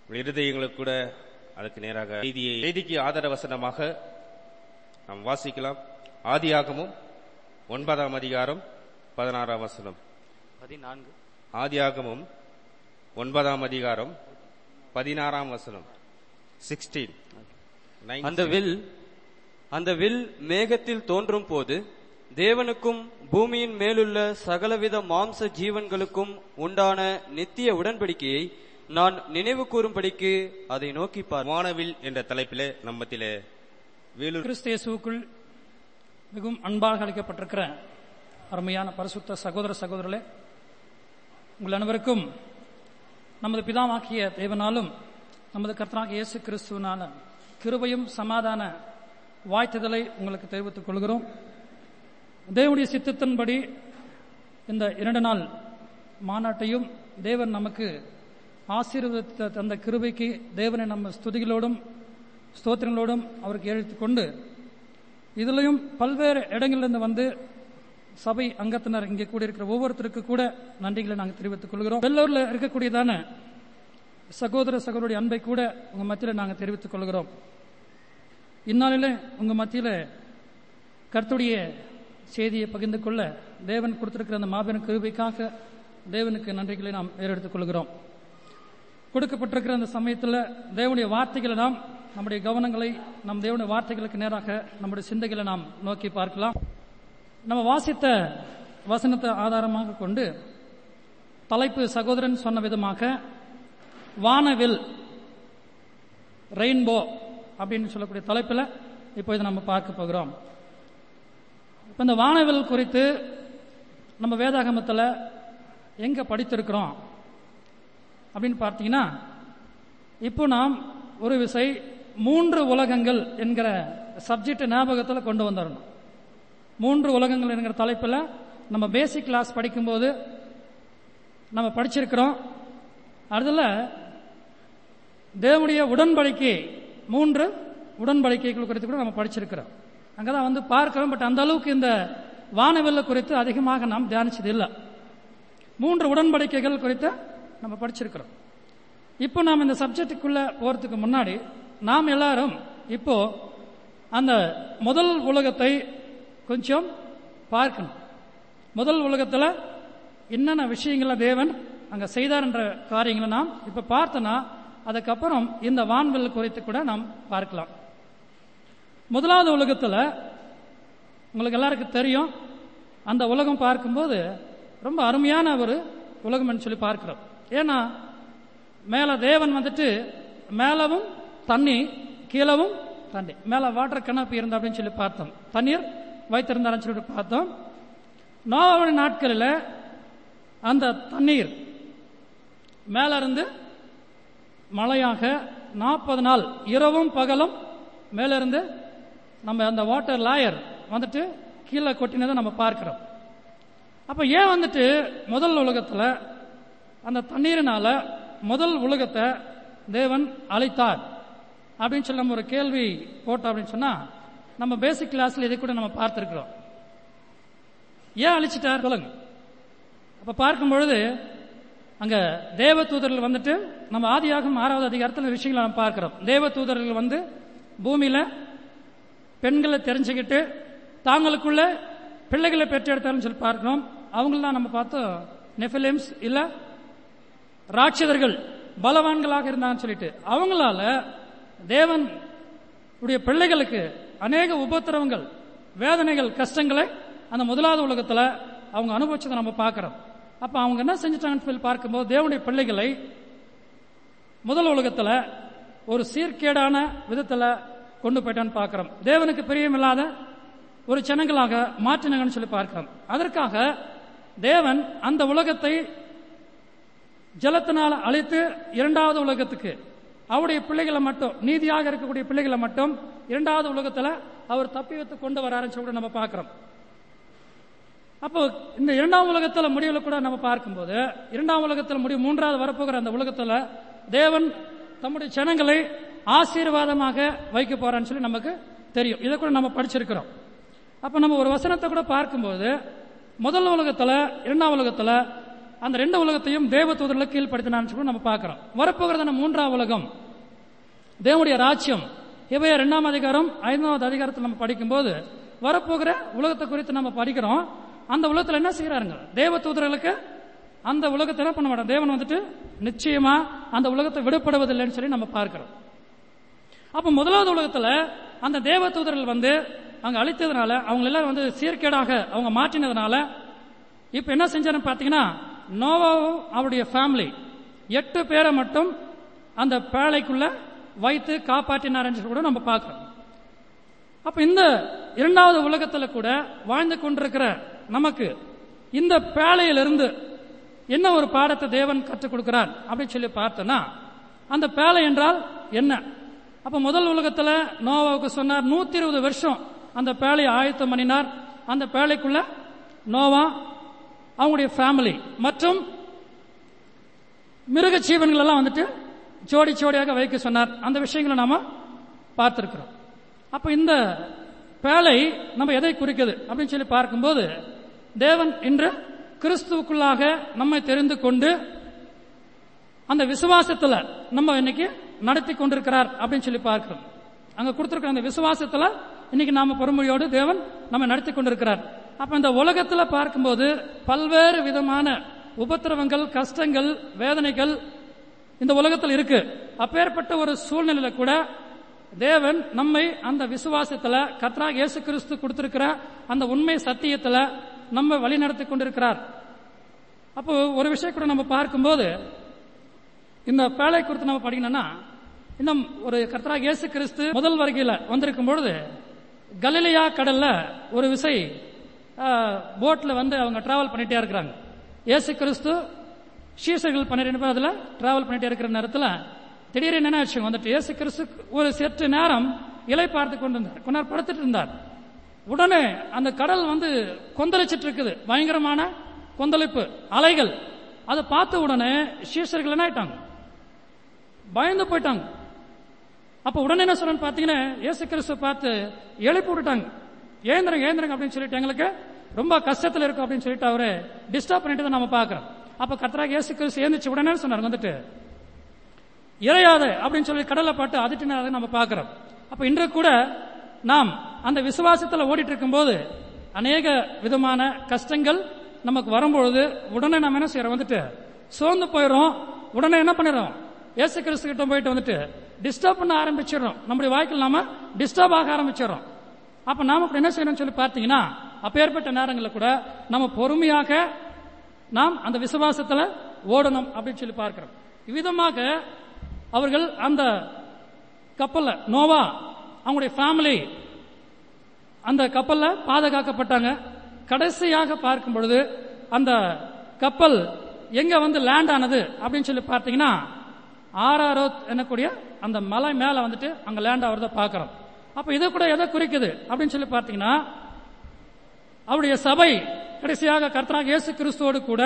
உங்கள் இருதயங்களுக்கு கூட அதுக்கு நேராக செய்தியை செய்திக்கு ஆதார வசனமாக நாம் வாசிக்கலாம் ஆதியாகமும் ஒன்பதாம் அதிகாரம் பதினாறாம் வசனம் பதினான்கு ஆதியாகமும் ஒன்பதாம் அதிகாரம் பதினாறாம் வசனம் சிக்ஸ்டீன் அந்த வில் அந்த வில் மேகத்தில் தோன்றும் போது தேவனுக்கும் பூமியின் மேலுள்ள சகலவித மாம்ச ஜீவன்களுக்கும் உண்டான நித்திய உடன்படிக்கையை நான் நினைவு கூறும்படிக்கு அதை நோக்கி பார் வானவில் என்ற தலைப்பிலே நம்மத்திலே வேலூர் கிறிஸ்து இயேசுவுக்குள் மிகவும் அன்பாக அளிக்கப்பட்டிருக்கிற அருமையான பரிசுத்த சகோதர சகோதரர்களே உங்கள் அனைவருக்கும் நமது பிதாவாக்கிய தேவனாலும் நமது கர்த்தனாகிய இயேசு கிறிஸ்துவனால கிருபையும் சமாதான வாய்த்துதலை உங்களுக்கு தெரிவித்துக் கொள்கிறோம் தேவனுடைய சித்தத்தின்படி இந்த இரண்டு நாள் மாநாட்டையும் தேவன் நமக்கு ஆசீர்வதித்த தந்த கிருபைக்கு தேவனை நம்ம ஸ்துதிகளோடும் ஸ்தோத்திரங்களோடும் அவருக்கு எழுத்துக் கொண்டு இதிலையும் பல்வேறு இடங்களிலிருந்து வந்து சபை அங்கத்தினர் இங்கே கூடியிருக்கிற ஒவ்வொருத்தருக்கு கூட நன்றிகளை நாங்கள் தெரிவித்துக் கொள்கிறோம் வெள்ளூர்ல இருக்கக்கூடியதான சகோதர சகோதரருடைய அன்பை கூட உங்க மத்தியில் நாங்கள் தெரிவித்துக் கொள்கிறோம் இந்நாளிலே உங்க மத்தியில் கர்த்துடைய செய்தியை பகிர்ந்து கொள்ள தேவன் கொடுத்திருக்கிற அந்த மாபெரும் கிருபைக்காக தேவனுக்கு நன்றிகளை நாம் ஏறெடுத்துக் கொள்கிறோம் கொடுக்கப்பட்டிருக்கிற அந்த சமயத்தில் தேவனுடைய வார்த்தைகளை நாம் நம்முடைய கவனங்களை நம் தேவனுடைய வார்த்தைகளுக்கு நேராக நம்முடைய சிந்தைகளை நாம் நோக்கி பார்க்கலாம் நம்ம வாசித்த வசனத்தை ஆதாரமாக கொண்டு தலைப்பு சகோதரன் சொன்ன விதமாக வானவில் ரெயின்போ அப்படின்னு சொல்லக்கூடிய தலைப்பில் இப்போ இதை நம்ம பார்க்க போகிறோம் இப்போ இந்த வானவில் குறித்து நம்ம வேதாகமத்தில் எங்கே படித்திருக்கிறோம் அப்படின்னு பார்த்தீங்கன்னா இப்போ நாம் ஒரு விசை மூன்று உலகங்கள் என்கிற சப்ஜெக்ட் ஞாபகத்தில் கொண்டு வந்துடணும் மூன்று உலகங்கள் என்கிற தலைப்பில் நம்ம பேசிக் கிளாஸ் படிக்கும்போது நம்ம படிச்சிருக்கிறோம் அதில் தேவனுடைய உடன்படிக்கை மூன்று உடன்படிக்கைகள் குறித்து கூட நம்ம படிச்சிருக்கிறோம் அங்கே தான் வந்து பார்க்கிறோம் பட் அந்த அளவுக்கு இந்த வானவெல்ல குறித்து அதிகமாக நாம் தியானிச்சது இல்லை மூன்று உடன்படிக்கைகள் குறித்து நம்ம படிச்சிருக்கிறோம் இப்போ நாம் இந்த சப்ஜெக்டுக்குள்ள போறதுக்கு முன்னாடி நாம் எல்லாரும் இப்போ அந்த முதல் உலகத்தை கொஞ்சம் பார்க்கணும் முதல் உலகத்தில் என்னென்ன விஷயங்களை தேவன் அங்கே செய்தார் என்ற காரியங்களை நாம் இப்போ பார்த்தோன்னா அதுக்கப்புறம் இந்த வான்வெல் குறித்து கூட நாம் பார்க்கலாம் முதலாவது உலகத்தில் உங்களுக்கு எல்லாருக்கும் தெரியும் அந்த உலகம் பார்க்கும்போது ரொம்ப அருமையான ஒரு உலகம்னு சொல்லி பார்க்கிறோம் ஏன்னா மேலே தேவன் வந்துட்டு மேலவும் தண்ணி கீழவும் தண்ணி மேலே வாட்டர் கணப்பு இருந்தா அப்படின்னு சொல்லி பார்த்தோம் தண்ணீர் வைத்திருந்தாருன்னு சொல்லிட்டு பார்த்தோம் நோவாவுடைய நாட்களில் அந்த தண்ணீர் மேல இருந்து மழையாக நாற்பது நாள் இரவும் பகலும் மேல இருந்து நம்ம அந்த வாட்டர் லாயர் வந்துட்டு கீழே கொட்டினதை நம்ம பார்க்கிறோம் அப்ப ஏன் வந்துட்டு முதல் உலகத்துல அந்த தண்ணீரினால முதல் உலகத்தை தேவன் அழைத்தார் அப்படின்னு சொல்லி நம்ம ஒரு கேள்வி போட்டோம் அப்படின்னு சொன்னா நம்ம பேசிக் கிளாஸ்ல இதை கூட நம்ம பார்த்திருக்கிறோம் ஏன் அழிச்சிட்டார் சொல்லுங்க அப்ப பார்க்கும் பொழுது அங்க தேவ தூதர்கள் வந்துட்டு நம்ம ஆதியாகும் ஆறாவது அதிகாரத்தில் விஷயங்களை நம்ம பார்க்கிறோம் தேவ தூதர்கள் வந்து பூமியில பெண்களை தெரிஞ்சுக்கிட்டு தாங்களுக்குள்ள பிள்ளைகளை பெற்றெடுத்தாலும் சொல்லி பார்க்கிறோம் அவங்களாம் நம்ம பார்த்தோம் நெஃபிலிம்ஸ் இல்ல ராட்சதர்கள் பலவான்களாக இருந்தாங்கன்னு சொல்லிட்டு அவங்களால தேவன் உடைய பிள்ளைகளுக்கு அநேக உபத்திரவங்கள் வேதனைகள் கஷ்டங்களை அந்த முதலாவது உலகத்துல அவங்க அனுபவிச்சதை நம்ம பார்க்கிறோம் அப்ப அவங்க என்ன செஞ்சிட்டாங்கன்னு சொல்லி பார்க்கும்போது தேவனுடைய பிள்ளைகளை முதல் உலகத்துல ஒரு சீர்கேடான விதத்துல கொண்டு போயிட்டான்னு பார்க்கிறோம் தேவனுக்கு பிரியமில்லாத ஒரு ஜனங்களாக மாற்றினாங்கன்னு சொல்லி பார்க்கிறோம் அதற்காக தேவன் அந்த உலகத்தை ஜலத்தினால அழித்து இரண்டாவது உலகத்துக்கு அவருடைய பிள்ளைகளை மட்டும் நீதியாக இருக்கக்கூடிய பிள்ளைகளை மட்டும் இரண்டாவது உலகத்துல அவர் தப்பி வைத்து கொண்டு வராருன்னு சொல்லி நம்ம பார்க்கிறோம் அப்போ இந்த இரண்டாம் உலகத்துல முடிவுல கூட நம்ம பார்க்கும்போது இரண்டாம் உலகத்துல முடிவு மூன்றாவது வரப்போகிற அந்த உலகத்துல தேவன் தம்முடைய ஜனங்களை ஆசீர்வாதமாக வைக்க போறான்னு சொல்லி நமக்கு தெரியும் இதை கூட நம்ம படிச்சிருக்கிறோம் அப்ப நம்ம ஒரு வசனத்தை கூட பார்க்கும்போது முதல் உலகத்துல இரண்டாம் உலகத்துல அந்த ரெண்டு உலகத்தையும் தேவ தூதர்களுக்கு கீழ்ப்படுத்தினான்னு சொல்லி நம்ம பார்க்கிறோம் வரப்போகிறதான மூன்றாம் உலகம் தேவனுடைய ராஜ்யம் இவைய இரண்டாம் அதிகாரம் ஐந்தாவது அதிகாரத்தில் நம்ம படிக்கும்போது வரப்போகிற உலகத்தை குறித்து நம்ம படிக்கிறோம் அந்த உலகத்தில் என்ன செய்யறாருங்க தேவ தூதர்களுக்கு அந்த உலகத்தை என்ன பண்ண மாட்டோம் தேவன் வந்துட்டு நிச்சயமா அந்த உலகத்தை விடுபடுவதில்லைன்னு சொல்லி நம்ம பார்க்கிறோம் அப்ப முதலாவது உலகத்துல அந்த தேவ தூதர்கள் வந்து அங்க அழித்ததுனால அவங்க எல்லாரும் வந்து சீர்கேடாக அவங்க மாற்றினதுனால இப்ப என்ன செஞ்சாருன்னு பாத்தீங்கன்னா நோவாவும் அவருடைய ஃபேமிலி எட்டு பேரை மட்டும் அந்த பேழைக்குள்ள வைத்து காப்பாற்றினார்னு சொல்லி கூட நம்ம பார்க்கிறோம் அப்ப இந்த இரண்டாவது உலகத்துல கூட வாழ்ந்து கொண்டிருக்கிற நமக்கு இந்த பேழையிலிருந்து என்ன ஒரு பாடத்தை தேவன் கற்றுக் கொடுக்கிறார் அப்படின்னு சொல்லி பார்த்தோன்னா அந்த பேழை என்றால் என்ன அப்ப முதல் உலகத்துல நோவாவுக்கு சொன்னார் நூத்தி இருபது வருஷம் அந்த பேழையை ஆயத்தம் பண்ணினார் அந்த பேழைக்குள்ள நோவா அவங்களுடைய ஃபேமிலி மற்றும் மிருக ஜீவன்கள் எல்லாம் வந்துட்டு ஜோடி ஜோடியாக வைக்க சொன்னார் அந்த விஷயங்களை நாம பார்த்திருக்கிறோம் அப்ப இந்த பேழை நம்ம எதை குறிக்குது அப்படின்னு சொல்லி பார்க்கும்போது தேவன் இன்று கிறிஸ்துவுக்குள்ளாக நம்மை தெரிந்து கொண்டு அந்த விசுவாசத்துல நம்ம இன்னைக்கு நடத்தி கொண்டிருக்கிறார் அப்படின்னு சொல்லி பார்க்கிறோம் அங்க கொடுத்திருக்கிற அந்த விசுவாசத்துல இன்னைக்கு நாம பொறுமையோடு தேவன் நம்ம நடத்தி கொண்டிருக்கிறார் அப்ப இந்த உலகத்துல பார்க்கும்போது பல்வேறு விதமான உபத்திரவங்கள் கஷ்டங்கள் வேதனைகள் இந்த உலகத்தில் இருக்கு அப்பேற்பட்ட ஒரு சூழ்நிலையில கூட தேவன் நம்மை அந்த விசுவாசத்துல கத்ரா இயேசு கிறிஸ்து கொடுத்திருக்கிற அந்த உண்மை சத்தியத்துல நம்ம வழி நடத்தி கொண்டிருக்கிறார் அப்போ ஒரு விஷயம் கூட நம்ம பார்க்கும்போது இந்த பேழை குறித்து நம்ம படிக்கணும்னா இன்னும் ஒரு கர்த்தரா இயேசு கிறிஸ்து முதல் வருகையில வந்திருக்கும் பொழுது கலிலியா கடல்ல ஒரு விசை போட்ல வந்து அவங்க டிராவல் பண்ணிட்டே இருக்கிறாங்க இயேசு கிறிஸ்து சீசர்கள் பன்னிரெண்டு பேர் அதுல டிராவல் பண்ணிட்டே இருக்கிற நேரத்தில் திடீர்னு என்ன ஆச்சு வந்துட்டு இயேசு கிறிஸ்து ஒரு சற்று நேரம் இலை பார்த்து கொண்டிருந்தார் கொஞ்ச நேரம் படுத்துட்டு இருந்தார் உடனே அந்த கடல் வந்து கொந்தளிச்சிட்டு இருக்குது பயங்கரமான கொந்தளிப்பு அலைகள் அதை பார்த்த உடனே சீசர்கள் என்ன ஆயிட்டாங்க பயந்து போயிட்டாங்க அப்ப உடனே என்ன சொல்றேன்னு பாத்தீங்கன்னா இயேசு கிறிஸ்து பார்த்து எழுப்பி விட்டுட்டாங்க ஏந்திரங்க ஏந்திரங்க அப்படின்னு சொல்லிட்டு எங்களுக்கு ரொம்ப கஷ்டத்துல இருக்கும் அப்படின்னு சொல்லிட்டு அவரு டிஸ்டர்ப் பண்ணிட்டு தான் நம்ம பாக்குறோம் அப்ப கத்தராக இயேசு கிறிஸ்து ஏந்திச்சு உடனே சொன்னார் வந்துட்டு இறையாத அப்படின்னு சொல்லி கடலை பாட்டு அதிட்டினாத நம்ம பார்க்கிறோம் அப்ப இன்று கூட நாம் அந்த விசுவாசத்துல ஓடிட்டு இருக்கும்போது அநேக விதமான கஷ்டங்கள் நமக்கு வரும்பொழுது உடனே நம்ம என்ன செய்யறோம் வந்துட்டு சோர்ந்து போயிடும் உடனே என்ன பண்ணிடுறோம் இயேசு கிறிஸ்து கிட்ட போயிட்டு வந்துட்டு டிஸ்டர்ப் பண்ண ஆரம்பிச்சிடுறோம் நம்முடைய வாழ்க்கையில் நாம டிஸ்டர்ப் ஆக ஆரம்பிச்சிடுறோம் அப்ப நாம இப்ப என்ன செய்யணும்னு சொல்லி பார்த்தீங்கன்னா அப்பேற்பட்ட நேரங்களில் கூட நம்ம பொறுமையாக நாம் அந்த விசுவாசத்துல ஓடணும் அப்படின்னு சொல்லி பார்க்கிறோம் இவ்விதமாக அவர்கள் அந்த கப்பல்ல நோவா அவங்களுடைய ஃபேமிலி அந்த கப்பல்ல பாதுகாக்கப்பட்டாங்க கடைசியாக பார்க்கும் பொழுது அந்த கப்பல் எங்க வந்து லேண்ட் ஆனது அப்படின்னு சொல்லி பார்த்தீங்கன்னா ஆறாரோத் என்னக்கூடிய அந்த மலை மேல வந்துட்டு அங்க லேண்ட் ஆகிறத பார்க்கிறோம் அப்ப இது கூட எதை குறிக்குது அப்படின்னு சொல்லி பார்த்தீங்கன்னா அவருடைய சபை கடைசியாக கர்த்தராக இயேசு கிறிஸ்துவோடு கூட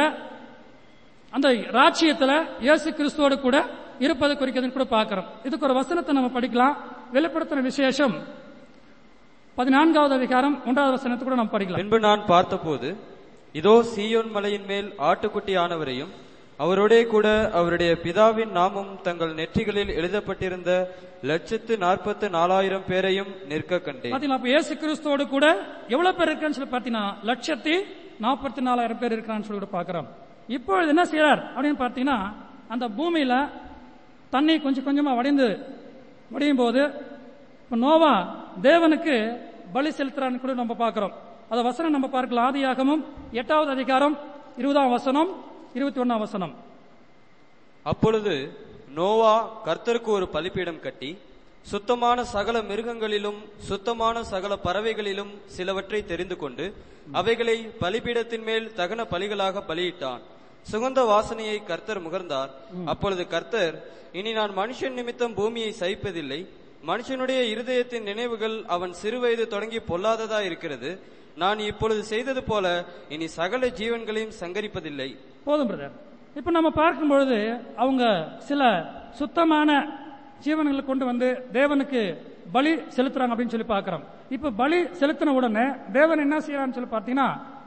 அந்த ராட்சியத்துல இயேசு கிறிஸ்துவோடு கூட இருப்பது குறிக்கிறதுன்னு கூட பார்க்கிறோம் இதுக்கு ஒரு வசனத்தை நம்ம படிக்கலாம் வெளிப்படுத்தின விசேஷம் பதினான்காவது அதிகாரம் ஒன்றாவது வசனத்தை கூட நம்ம படிக்கலாம் பின்பு நான் பார்த்தபோது இதோ சீயோன் மலையின் மேல் ஆட்டுக்குட்டி ஆனவரையும் அவரோடே கூட அவருடைய பிதாவின் நாமம் தங்கள் நெற்றிகளில் எழுதப்பட்டிருந்த லட்சத்து நாற்பத்து நாலாயிரம் பேரையும் நிற்க கண்டேன் பாத்தீங்களா அப்ப இயேசு கிறிஸ்துவோடு கூட எவ்வளவு பேர் இருக்கான்னு சொல்லி பாத்தீங்கன்னா லட்சத்தி நாற்பத்தி நாலாயிரம் பேர் இருக்கான்னு சொல்லி கூட பாக்குறோம் இப்பொழுது என்ன செய்யறார் அப்படின்னு பாத்தீங்கன்னா அந்த பூமியில தண்ணி கொஞ்சம் கொஞ்சமா வடிந்து வடியும் போது இப்ப நோவா தேவனுக்கு பலி செலுத்துறான்னு கூட நம்ம பார்க்கிறோம் அந்த வசனம் நம்ம பார்க்கலாம் ஆதியாகமும் எட்டாவது அதிகாரம் இருபதாம் வசனம் இருபத்தி ஒன்னாம் வசனம் அப்பொழுது நோவா கர்த்தருக்கு ஒரு பலிபீடம் கட்டி சுத்தமான சகல மிருகங்களிலும் சுத்தமான சகல பறவைகளிலும் சிலவற்றை தெரிந்து கொண்டு அவைகளை பலிபீடத்தின் மேல் தகன பலிகளாக பலியிட்டான் சுகந்த வாசனையை கர்த்தர் முகர்ந்தார் அப்பொழுது கர்த்தர் இனி நான் மனுஷன் நிமித்தம் பூமியை சகிப்பதில்லை மனுஷனுடைய இருதயத்தின் நினைவுகள் அவன் சிறுவயது தொடங்கி பொல்லாததா இருக்கிறது நான் இப்பொழுது செய்தது போல இனி சகல ஜீவன்களையும் சங்கரிப்பதில்லை போதும் பிரதர் இப்ப நம்ம பார்க்கும் பொழுது அவங்க சில சுத்தமான ஜீவன்களை கொண்டு வந்து தேவனுக்கு பலி செலுத்துறாங்க அப்படின்னு சொல்லி பார்க்கிறோம் இப்ப பலி செலுத்தின உடனே தேவன் என்ன செய்யறான்னு சொல்லி பார்த்தீங்கன்னா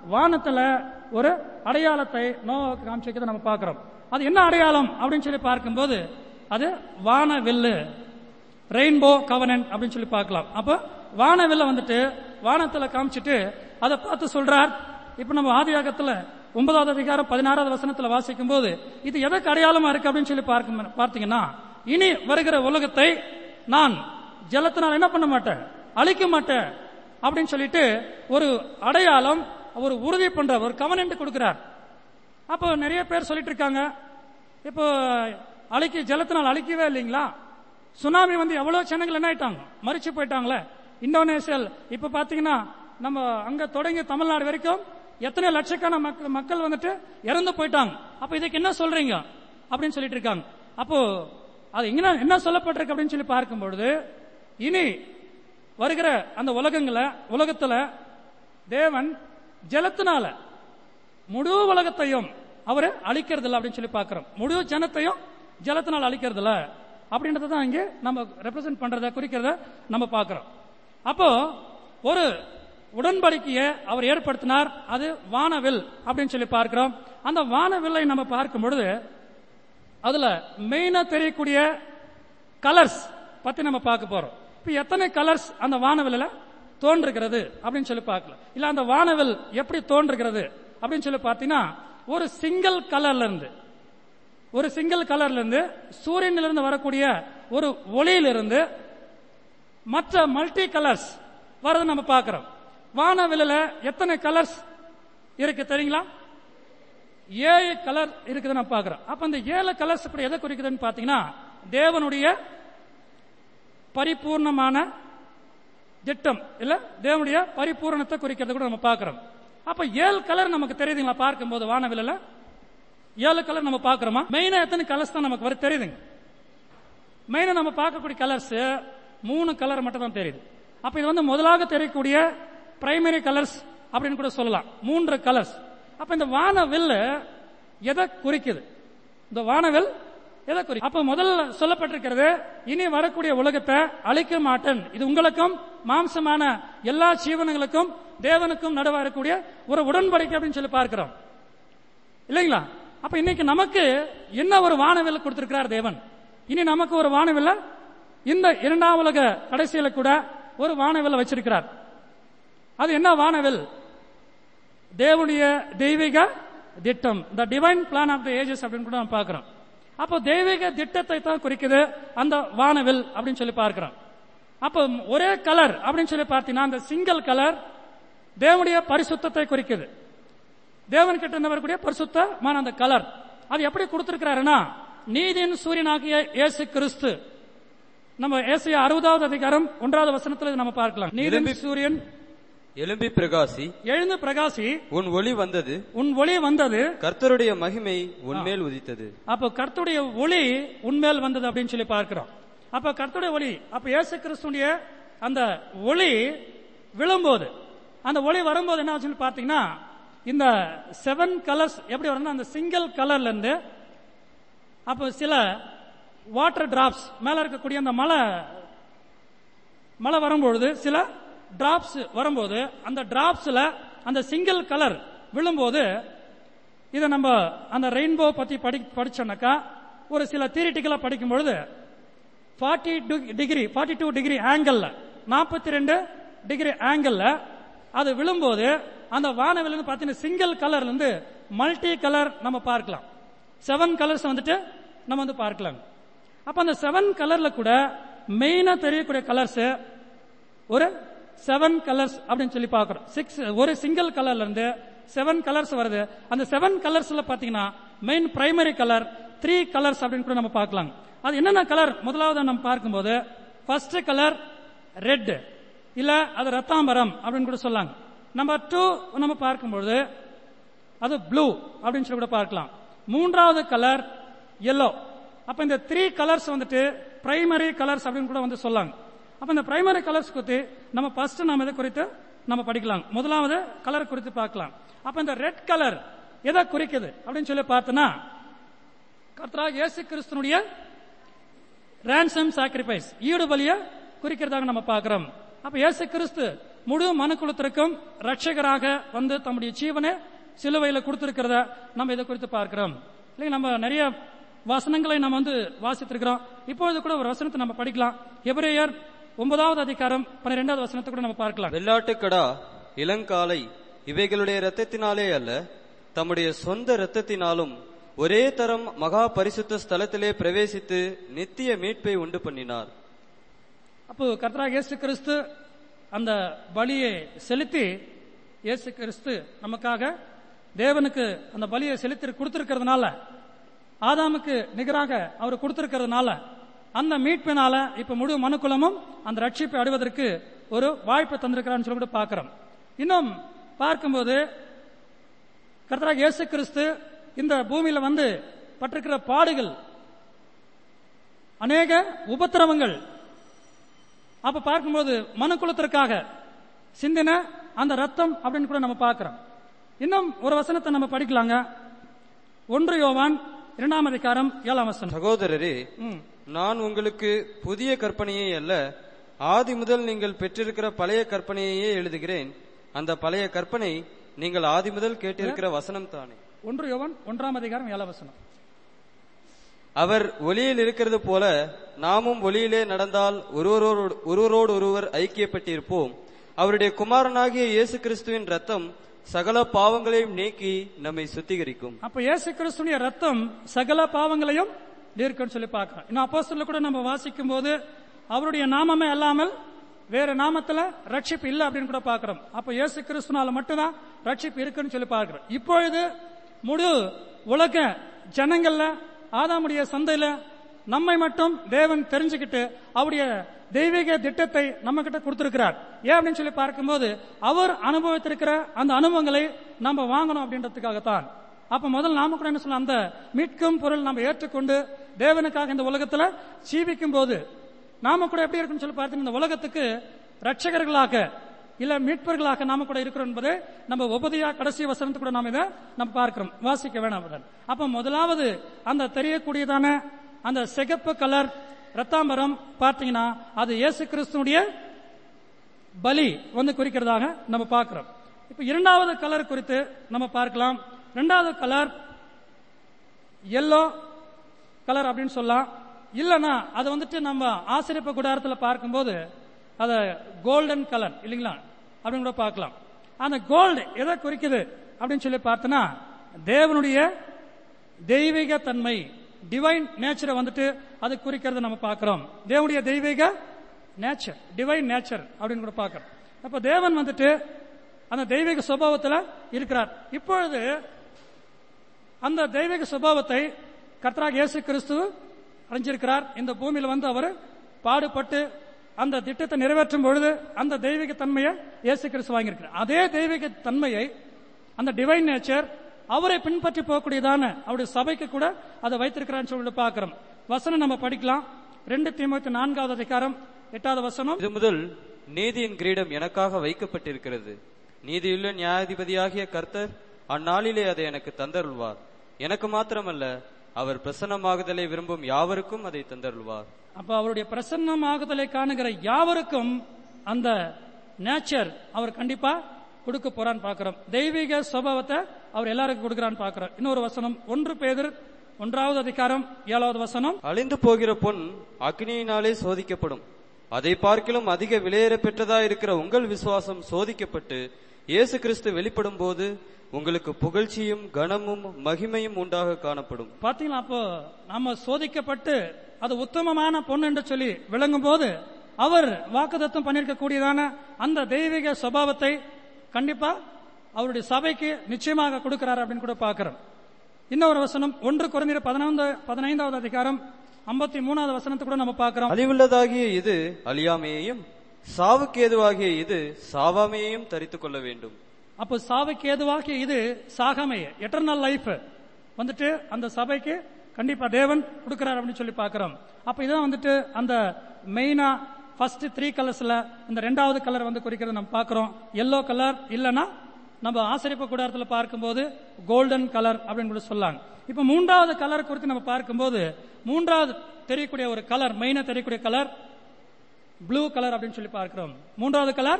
வானத்துல ஒரு அடையாளத்தை நோவாவுக்கு காமிச்சிருக்கிறத நம்ம பார்க்கிறோம் அது என்ன அடையாளம் அப்படின்னு சொல்லி பார்க்கும்போது அது வானவில்லு ரெயின்போ கவனன் அப்படின்னு சொல்லி பார்க்கலாம் அப்ப வானவில்ல வந்துட்டு வானத்துல காமிச்சிட்டு அதை பார்த்து சொல்றார் இப்ப நம்ம ஆதியாகத்துல ஒன்பதாவது அதிகாரம் பதினாறாவது வசனத்துல வாசிக்கும் போது இது எதற்கு அடையாளமா இருக்கு அப்படின்னு சொல்லி பார்க்கும் பார்த்தீங்கன்னா இனி வருகிற உலகத்தை நான் ஜலத்தினால் என்ன பண்ண மாட்டேன் அழிக்க மாட்டேன் அப்படின்னு சொல்லிட்டு ஒரு அடையாளம் ஒரு உறுதி பண்ற ஒரு கவனன்ட் கொடுக்கிறார் அப்போ நிறைய பேர் சொல்லிட்டு இருக்காங்க இப்போ அழிக்க ஜலத்தினால் அழிக்கவே இல்லைங்களா சுனாமி வந்து எவ்வளவு ஜனங்கள் என்ன ஆயிட்டாங்க மறிச்சு போயிட்டாங்களே இந்தோனேசியல் இப்ப பாத்தீங்கன்னா நம்ம அங்க தொடங்கி தமிழ்நாடு வரைக்கும் எத்தனை லட்சக்கான மக்கள் மக்கள் வந்துட்டு இறந்து போயிட்டாங்க அப்ப இதுக்கு என்ன சொல்றீங்க அப்படின்னு சொல்லிட்டு இருக்காங்க அப்போ அது என்ன என்ன சொல்லப்பட்டிருக்கு அப்படின்னு சொல்லி பார்க்கும்பொழுது இனி வருகிற அந்த உலகங்களை உலகத்துல தேவன் ஜலத்தினால முழு உலகத்தையும் அவர் அழிக்கிறது இல்லை அப்படின்னு சொல்லி பார்க்கிறோம் முழு ஜனத்தையும் ஜலத்தினால் அழிக்கிறது இல்ல அப்படின்றத தான் இங்கே நம்ம ரெப்ரசென்ட் பண்றத குறிக்கிறத நம்ம பார்க்கிறோம் அப்போ ஒரு உடன்படிக்கையை அவர் ஏற்படுத்தினார் அது வானவில் அப்படின்னு சொல்லி பார்க்கிறோம் அந்த வானவில்லை நம்ம பார்க்கும் பொழுது அதுல மெயினா தெரியக்கூடிய கலர்ஸ் பத்தி நம்ம பார்க்க போறோம் இப்ப எத்தனை கலர்ஸ் அந்த வானவில்ல தோன்றுகிறது அப்படின்னு சொல்லி பார்க்கலாம் இல்ல அந்த வானவில் எப்படி தோன்றுகிறது அப்படின்னு சொல்லி பார்த்தீங்கன்னா ஒரு சிங்கிள் கலர்ல இருந்து ஒரு சிங்கிள் கலர்ல இருந்து சூரியனிலிருந்து வரக்கூடிய ஒரு ஒளியிலிருந்து மற்ற மல்டி கலர்ஸ் வரதை நம்ம பார்க்கிறோம் வானவில்ல எத்தனை கலர்ஸ் இருக்கு தெரியுங்களா ஏழு கலர் இருக்குதுன்னு நம்ம பார்க்கிறோம் அப்ப அந்த ஏழு கலர்ஸ் இப்படி எதை குறிக்குதுன்னு பாத்தீங்கன்னா தேவனுடைய பரிபூர்ணமான திட்டம் இல்ல தேவனுடைய பரிபூரணத்தை குறிக்கிறது கூட நம்ம பார்க்கிறோம் அப்ப ஏழு கலர் நமக்கு தெரியுதுங்களா பார்க்கும்போது வானவில்ல ஏழு கலர் நம்ம பார்க்கிறோமா மெயினா எத்தனை கலர்ஸ் தான் நமக்கு வர தெரியுதுங்க மெயினா நம்ம பார்க்கக்கூடிய கலர்ஸ் மூணு கலர் மட்டும் தான் தெரியுது அப்ப இது வந்து முதலாக தெரியக்கூடிய பிரைமரி கலர்ஸ் அப்படின்னு கூட சொல்லலாம் மூன்று கலர்ஸ் அப்ப இந்த வானவில் எதை குறிக்குது இந்த வானவில் எதை குறி அப்ப முதல்ல சொல்லப்பட்டிருக்கிறது இனி வரக்கூடிய உலகத்தை அழிக்க மாட்டேன் இது உங்களுக்கும் மாம்சமான எல்லா ஜீவனங்களுக்கும் தேவனுக்கும் நடுவா இருக்கக்கூடிய ஒரு உடன்படிக்கை அப்படின்னு சொல்லி பார்க்கிறோம் இல்லைங்களா அப்ப இன்னைக்கு நமக்கு என்ன ஒரு வானவில் கொடுத்திருக்கிறார் தேவன் இனி நமக்கு ஒரு வானவில்ல இந்த இரண்டாம் உலக கடைசியில கூட ஒரு வானவில் வச்சிருக்கிறார் அது என்ன வானவில் தேவனுடைய தெய்வீக திட்டம் the divine plan of the ages அப்படின்னு கூட நம்ம பார்க்கிறோம் அப்போ தெய்வீக திட்டத்தை தான் குறிக்குது அந்த வானவில் அப்படின்னு சொல்லி பார்க்கிறோம் அப்போ ஒரே கலர் அப்படின்னு சொல்லி பார்த்தீங்கன்னா அந்த சிங்கிள் கலர் தேவனுடைய பரிசுத்தத்தை குறிக்குது தேவன் கிட்ட இருந்து வரக்கூடிய பரிசுத்தமான அந்த கலர் அது எப்படி கொடுத்திருக்கிறாருன்னா நீதியின் சூரியனாகிய இயேசு கிறிஸ்து நம்ம ஏசிய அறுபதாவது அதிகாரம் ஒன்றாவது வசனத்துல இதை நம்ம பார்க்கலாம் நீதியின் சூரியன் எலும்பி பிரகாசி எழுந்து பிரகாசி உன் ஒளி வந்தது உன் ஒளி வந்தது கர்த்தருடைய மகிமை உன்மேல் உதித்தது அப்ப கர்த்தருடைய ஒளி உண்மையில் வந்தது அப்படின்னு சொல்லி பார்க்கிறோம் அப்ப கர்த்தருடைய ஒளி அப்ப இயேசு கிறிஸ்துடைய அந்த ஒளி விழும்போது அந்த ஒளி வரும்போது என்ன ஆச்சுன்னு பார்த்தீங்கன்னா இந்த செவன் கலர்ஸ் எப்படி வரும்னா அந்த சிங்கிள் கலர்ல இருந்து அப்போ சில வாட்டர் டிராப்ஸ் மேல இருக்கக்கூடிய அந்த மலை மழை வரும்பொழுது சில டிராப்ஸ் வரும்போது அந்த டிராப்ஸ்ல அந்த சிங்கிள் கலர் விழும்போது இதை நம்ம அந்த ரெயின்போ பத்தி படி படிச்சோம்னாக்கா ஒரு சில தியரிட்டிக்கலா படிக்கும் பொழுது forty degree forty two degree angle நாற்பத்தி ரெண்டு டிகிரி ஆங்கிள் அது விழும்போது அந்த வானவில் இருந்து பார்த்தீங்கன்னா சிங்கிள் கலர்ல இருந்து மல்டி கலர் நம்ம பார்க்கலாம் செவன் கலர்ஸ் வந்துட்டு நம்ம வந்து பார்க்கலாம் அப்ப அந்த செவன் கலர்ல கூட மெயினா தெரியக்கூடிய கலர்ஸ் ஒரு செவன் கலர்ஸ் அப்படின்னு சொல்லி பார்க்கிறோம் சிக்ஸ் ஒரு சிங்கிள் கலர்ல இருந்து செவன் கலர்ஸ் வருது அந்த செவன் கலர்ஸ்ல பாத்தீங்கன்னா main primary colour three colours அப்படின்னு கூட நம்ம பார்க்கலாம் அது என்னென்ன கலர் முதலாவது நம்ம பார்க்கும்போது ஃபர்ஸ்ட் கலர் ரெட் இல்ல அது ரத்தாம்பரம் அப்படின்னு கூட சொல்லாங்க நம்பர் டூ நம்ம பார்க்கும்பொழுது அது ப்ளூ அப்படின்னு சொல்லி கூட பார்க்கலாம் மூன்றாவது கலர் எல்லோ அப்ப இந்த த்ரீ கலர்ஸ் வந்துட்டு பிரைமரி கலர்ஸ் அப்படின்னு கூட வந்து சொல்லாங்க அப்ப இந்த பிரைமரி கலர்ஸ் குறித்து நம்ம ஃபர்ஸ்ட் நம்ம இதை குறித்து நம்ம படிக்கலாம் முதலாவது கலர் குறித்து பார்க்கலாம் அப்ப இந்த ரெட் கலர் எதை குறிக்குது அப்படின்னு சொல்லி பார்த்தோன்னா கர்த்தராக இயேசு கிறிஸ்தனுடைய ransom சாக்ரிஃபைஸ் ஈடு பலிய குறிக்கிறதாக நம்ம பார்க்கிறோம் அப்ப இயேசு கிறிஸ்து முழு மனுக்குலத்திற்கும் ரட்சகராக வந்து தம்முடைய ஜீவனை சிலுவையில கொடுத்திருக்கிறத நம்ம இதை குறித்து பார்க்கிறோம் இல்லைங்க நம்ம நிறைய வசனங்களை நம்ம வந்து வாசித்திருக்கிறோம் இப்பொழுது கூட ஒரு வசனத்தை நம்ம படிக்கலாம் எபிரேயர் ஒன்பதாவது அதிகாரம் பன்னிரெண்டாவது வசனத்தை கூட நம்ம பார்க்கலாம் வெள்ளாட்டுக்கடா இளங்காலை இவைகளுடைய இரத்தத்தினாலே அல்ல தம்முடைய சொந்த இரத்தத்தினாலும் ஒரே தரம் மகா பரிசுத்த ஸ்தலத்திலே பிரவேசித்து நித்திய மீட்பை உண்டு பண்ணினார் அப்போ கர்த்தராக இயேசு கிறிஸ்து அந்த பலியை செலுத்தி இயேசு கிறிஸ்து நமக்காக தேவனுக்கு அந்த பலியை செலுத்தி கொடுத்திருக்கிறதுனால ஆதாமுக்கு நிகராக அவர் கொடுத்திருக்கிறதுனால அந்த மீட்பினால இப்ப முழு மனுக்குலமும் அந்த ரட்சிப்பை அடைவதற்கு ஒரு வாய்ப்பை தந்திருக்கிறான்னு சொல்லி கூட பார்க்கிறோம் இன்னும் பார்க்கும்போது கர்த்தராக இயேசு கிறிஸ்து இந்த பூமியில வந்து பட்டிருக்கிற பாடுகள் அநேக உபத்திரவங்கள் அப்ப பார்க்கும்போது மனுக்குலத்திற்காக சிந்தின அந்த ரத்தம் அப்படின்னு கூட நம்ம பார்க்கிறோம் இன்னும் ஒரு வசனத்தை நம்ம படிக்கலாங்க ஒன்று யோவான் இரண்டாம் அதிகாரம் ஏழாம் வசனம் சகோதரரே ம். நான் உங்களுக்கு புதிய கற்பனையை அல்ல ஆதி முதல் நீங்கள் பெற்றிருக்கிற பழைய கற்பனையையே எழுதுகிறேன் அந்த பழைய கற்பனை நீங்கள் ஆதி முதல் கேட்டிருக்கிற வசனம் தானே ஒன்று யோவான் ஒன்றாம் அதிகாரம் ஏழாம் வசனம் அவர் ஒளியில் இருக்கிறது போல நாமும் ஒளியிலே நடந்தால் ஒருவரோடு ஒருவரோடு ஒருவர் ஐக்கியப்பட்டிருப்போம் அவருடைய குமாரனாகிய இயேசு கிறிஸ்துவின் ரத்தம் சகல பாவங்களையும் நீக்கி நம்மை சுத்திகரிக்கும் அப்ப இயேசு கிறிஸ்துடைய ரத்தம் சகல பாவங்களையும் நீர்க்குன்னு சொல்லி பார்க்கிறோம் இன்னும் அப்போஸ்தலர்ல கூட நம்ம வாசிக்கும் போது அவருடைய நாமமே அல்லாமல் வேற நாமத்துல ரட்சிப்பு இல்ல அப்படின்னு கூட பார்க்கிறோம் அப்ப இயேசு கிறிஸ்துனால மட்டும்தான் ரட்சிப்பு இருக்குன்னு சொல்லி பார்க்கிறோம் இப்பொழுது முழு உலக ஜனங்கள்ல ஆதாமுடைய சந்தையில நம்மை மட்டும் தேவன் தெரிஞ்சுக்கிட்டு அவருடைய தெய்வீக திட்டத்தை நம்ம கிட்ட கொடுத்திருக்கிறார் ஏன் அப்படின்னு சொல்லி பார்க்கும்போது அவர் அனுபவித்திருக்கிற அந்த அனுபவங்களை நம்ம வாங்கணும் அப்படின்றதுக்காகத்தான் அப்ப முதல்ல நாம கூட என்ன சொல்லலாம் அந்த மீட்கும் பொருள் நம்ம ஏற்றுக்கொண்டு தேவனுக்காக இந்த உலகத்துல ஜீவிக்கும் போது நாம கூட எப்படி இருக்குன்னு சொல்லி பார்த்தீங்கன்னா இந்த உலகத்துக்கு ரட்சகர்களாக இல்ல மீட்பர்களாக நாம கூட இருக்கிறோம் என்பதை நம்ம உபதியா கடைசி வசனத்தை கூட நாம இதை நம்ம பார்க்கிறோம் வாசிக்க வேணாம் உடன். அப்ப முதலாவது அந்த தெரியக்கூடியதான அந்த சிகப்பு கலர் ரத்தாம்பரம் பார்த்தீங்கன்னா அது இயேசு கிறிஸ்துனுடைய பலி வந்து குறிக்கிறதாக நம்ம பார்க்கிறோம் இப்ப இரண்டாவது கலர் குறித்து நம்ம பார்க்கலாம் இரண்டாவது கலர் எல்லோ கலர் அப்படின்னு சொல்லலாம் இல்லனா அது வந்துட்டு நம்ம ஆசிரியப்ப குடாரத்தில் பார்க்கும்போது அத கோல்டன் கலர் இல்லைங்களா அப்படின்னு கூட பார்க்கலாம் அந்த கோல்டு எதை குறிக்குது அப்படின்னு சொல்லி பார்த்தோன்னா தேவனுடைய தெய்வீக தன்மை டிவைன் நேச்சரை வந்துட்டு அது குறிக்கிறத நம்ம பார்க்கிறோம் தேவனுடைய தெய்வீக நேச்சர் டிவைன் நேச்சர் அப்படின்னு கூட பார்க்கிறோம் அப்ப தேவன் வந்துட்டு அந்த தெய்வீக சுபாவத்தில் இருக்கிறார் இப்பொழுது அந்த தெய்வீக சுபாவத்தை கர்த்தராக இயேசு கிறிஸ்து அடைஞ்சிருக்கிறார் இந்த பூமியில வந்து அவர் பாடுபட்டு அந்த திட்டத்தை நிறைவேற்றும் பொழுது அந்த தெய்வீக தன்மையை இயேசு கிறிஸ்து வாங்கியிருக்கிறார் அதே தெய்வீக தன்மையை அந்த டிவைன் நேச்சர் அவரை பின்பற்றி போகக்கூடியதான அவருடைய சபைக்கு கூட அதை வைத்திருக்கிறான்னு சொல்லிட்டு பார்க்கிறோம் வசனம் நம்ம படிக்கலாம் ரெண்டு தீமோத்தி நான்காவது அதிகாரம் எட்டாவது வசனம் இது முதல் நீதியின் கிரீடம் எனக்காக வைக்கப்பட்டிருக்கிறது நீதியுள்ள நியாயாதிபதியாகிய கர்த்தர் அந்நாளிலே அதை எனக்கு தந்தருள்வார் எனக்கு மாத்திரமல்ல அவர் பிரசன்னமாகுதலை விரும்பும் யாவருக்கும் அதை தந்தருள்வார் அப்ப அவருடைய பிரசன்னமாகுதலை காணுகிற யாவருக்கும் அந்த நேச்சர் அவர் கண்டிப்பா கொடுக்க போறான்னு பார்க்கிறோம் தெய்வீக சுபாவத்தை அவர் எல்லாருக்கும் கொடுக்கறான்னு பார்க்கிறோம் இன்னொரு வசனம் ஒன்று பேதர் ஒன்றாவது அதிகாரம் ஏழாவது வசனம் அழிந்து போகிற பொன் அக்னியினாலே சோதிக்கப்படும் அதை பார்க்கிலும் அதிக விலையேற பெற்றதா இருக்கிற உங்கள் விசுவாசம் சோதிக்கப்பட்டு இயேசு கிறிஸ்து வெளிப்படும் போது உங்களுக்கு புகழ்ச்சியும் கனமும் மகிமையும் உண்டாக காணப்படும் பாத்தீங்களா அப்போ நம்ம சோதிக்கப்பட்டு அது உத்தமமான பொண்ணு என்று சொல்லி விளங்கும் போது அவர் வாக்குதத்தம் பண்ணிருக்க கூடியதான அந்த தெய்வீக சுபாவத்தை கண்டிப்பா அவருடைய சபைக்கு நிச்சயமாக கொடுக்கிறார் அப்படின்னு கூட பார்க்கிறோம் இன்னொரு வசனம் ஒன்று குறைந்த பதினைந்து பதினைந்தாவது அதிகாரம் ஐம்பத்தி மூணாவது வசனத்தை கூட நம்ம பார்க்கிறோம் அழிவுள்ளதாகிய இது அழியாமையையும் சாவுக்கு ஏதுவாகிய இது சாவாமையையும் தரித்துக் கொள்ள வேண்டும் அப்போ சாவுக்கு ஏதுவாக இது சாகாமை எட்டர்னல் லைஃப் வந்துட்டு அந்த சபைக்கு கண்டிப்பா தேவன் கொடுக்கிறார் அப்படின்னு சொல்லி பார்க்கிறோம் அப்ப இதான் வந்துட்டு அந்த மெயினா ஃபர்ஸ்ட் த்ரீ கலர்ஸ்ல இந்த ரெண்டாவது கலர் வந்து குறிக்கிறத நம்ம பார்க்கிறோம் எல்லோ கலர் இல்லனா நம்ம ஆசிரியப்பு கூடாரத்தில் பார்க்கும்போது கோல்டன் கலர் அப்படின்னு கூட சொல்லலாம் இப்ப மூன்றாவது கலர் குறித்து நம்ம பார்க்கும்போது மூன்றாவது தெரியக்கூடிய ஒரு கலர் மெயினா தெரியக்கூடிய கலர் ப்ளூ கலர் அப்படின்னு சொல்லி பார்க்கிறோம் மூன்றாவது கலர்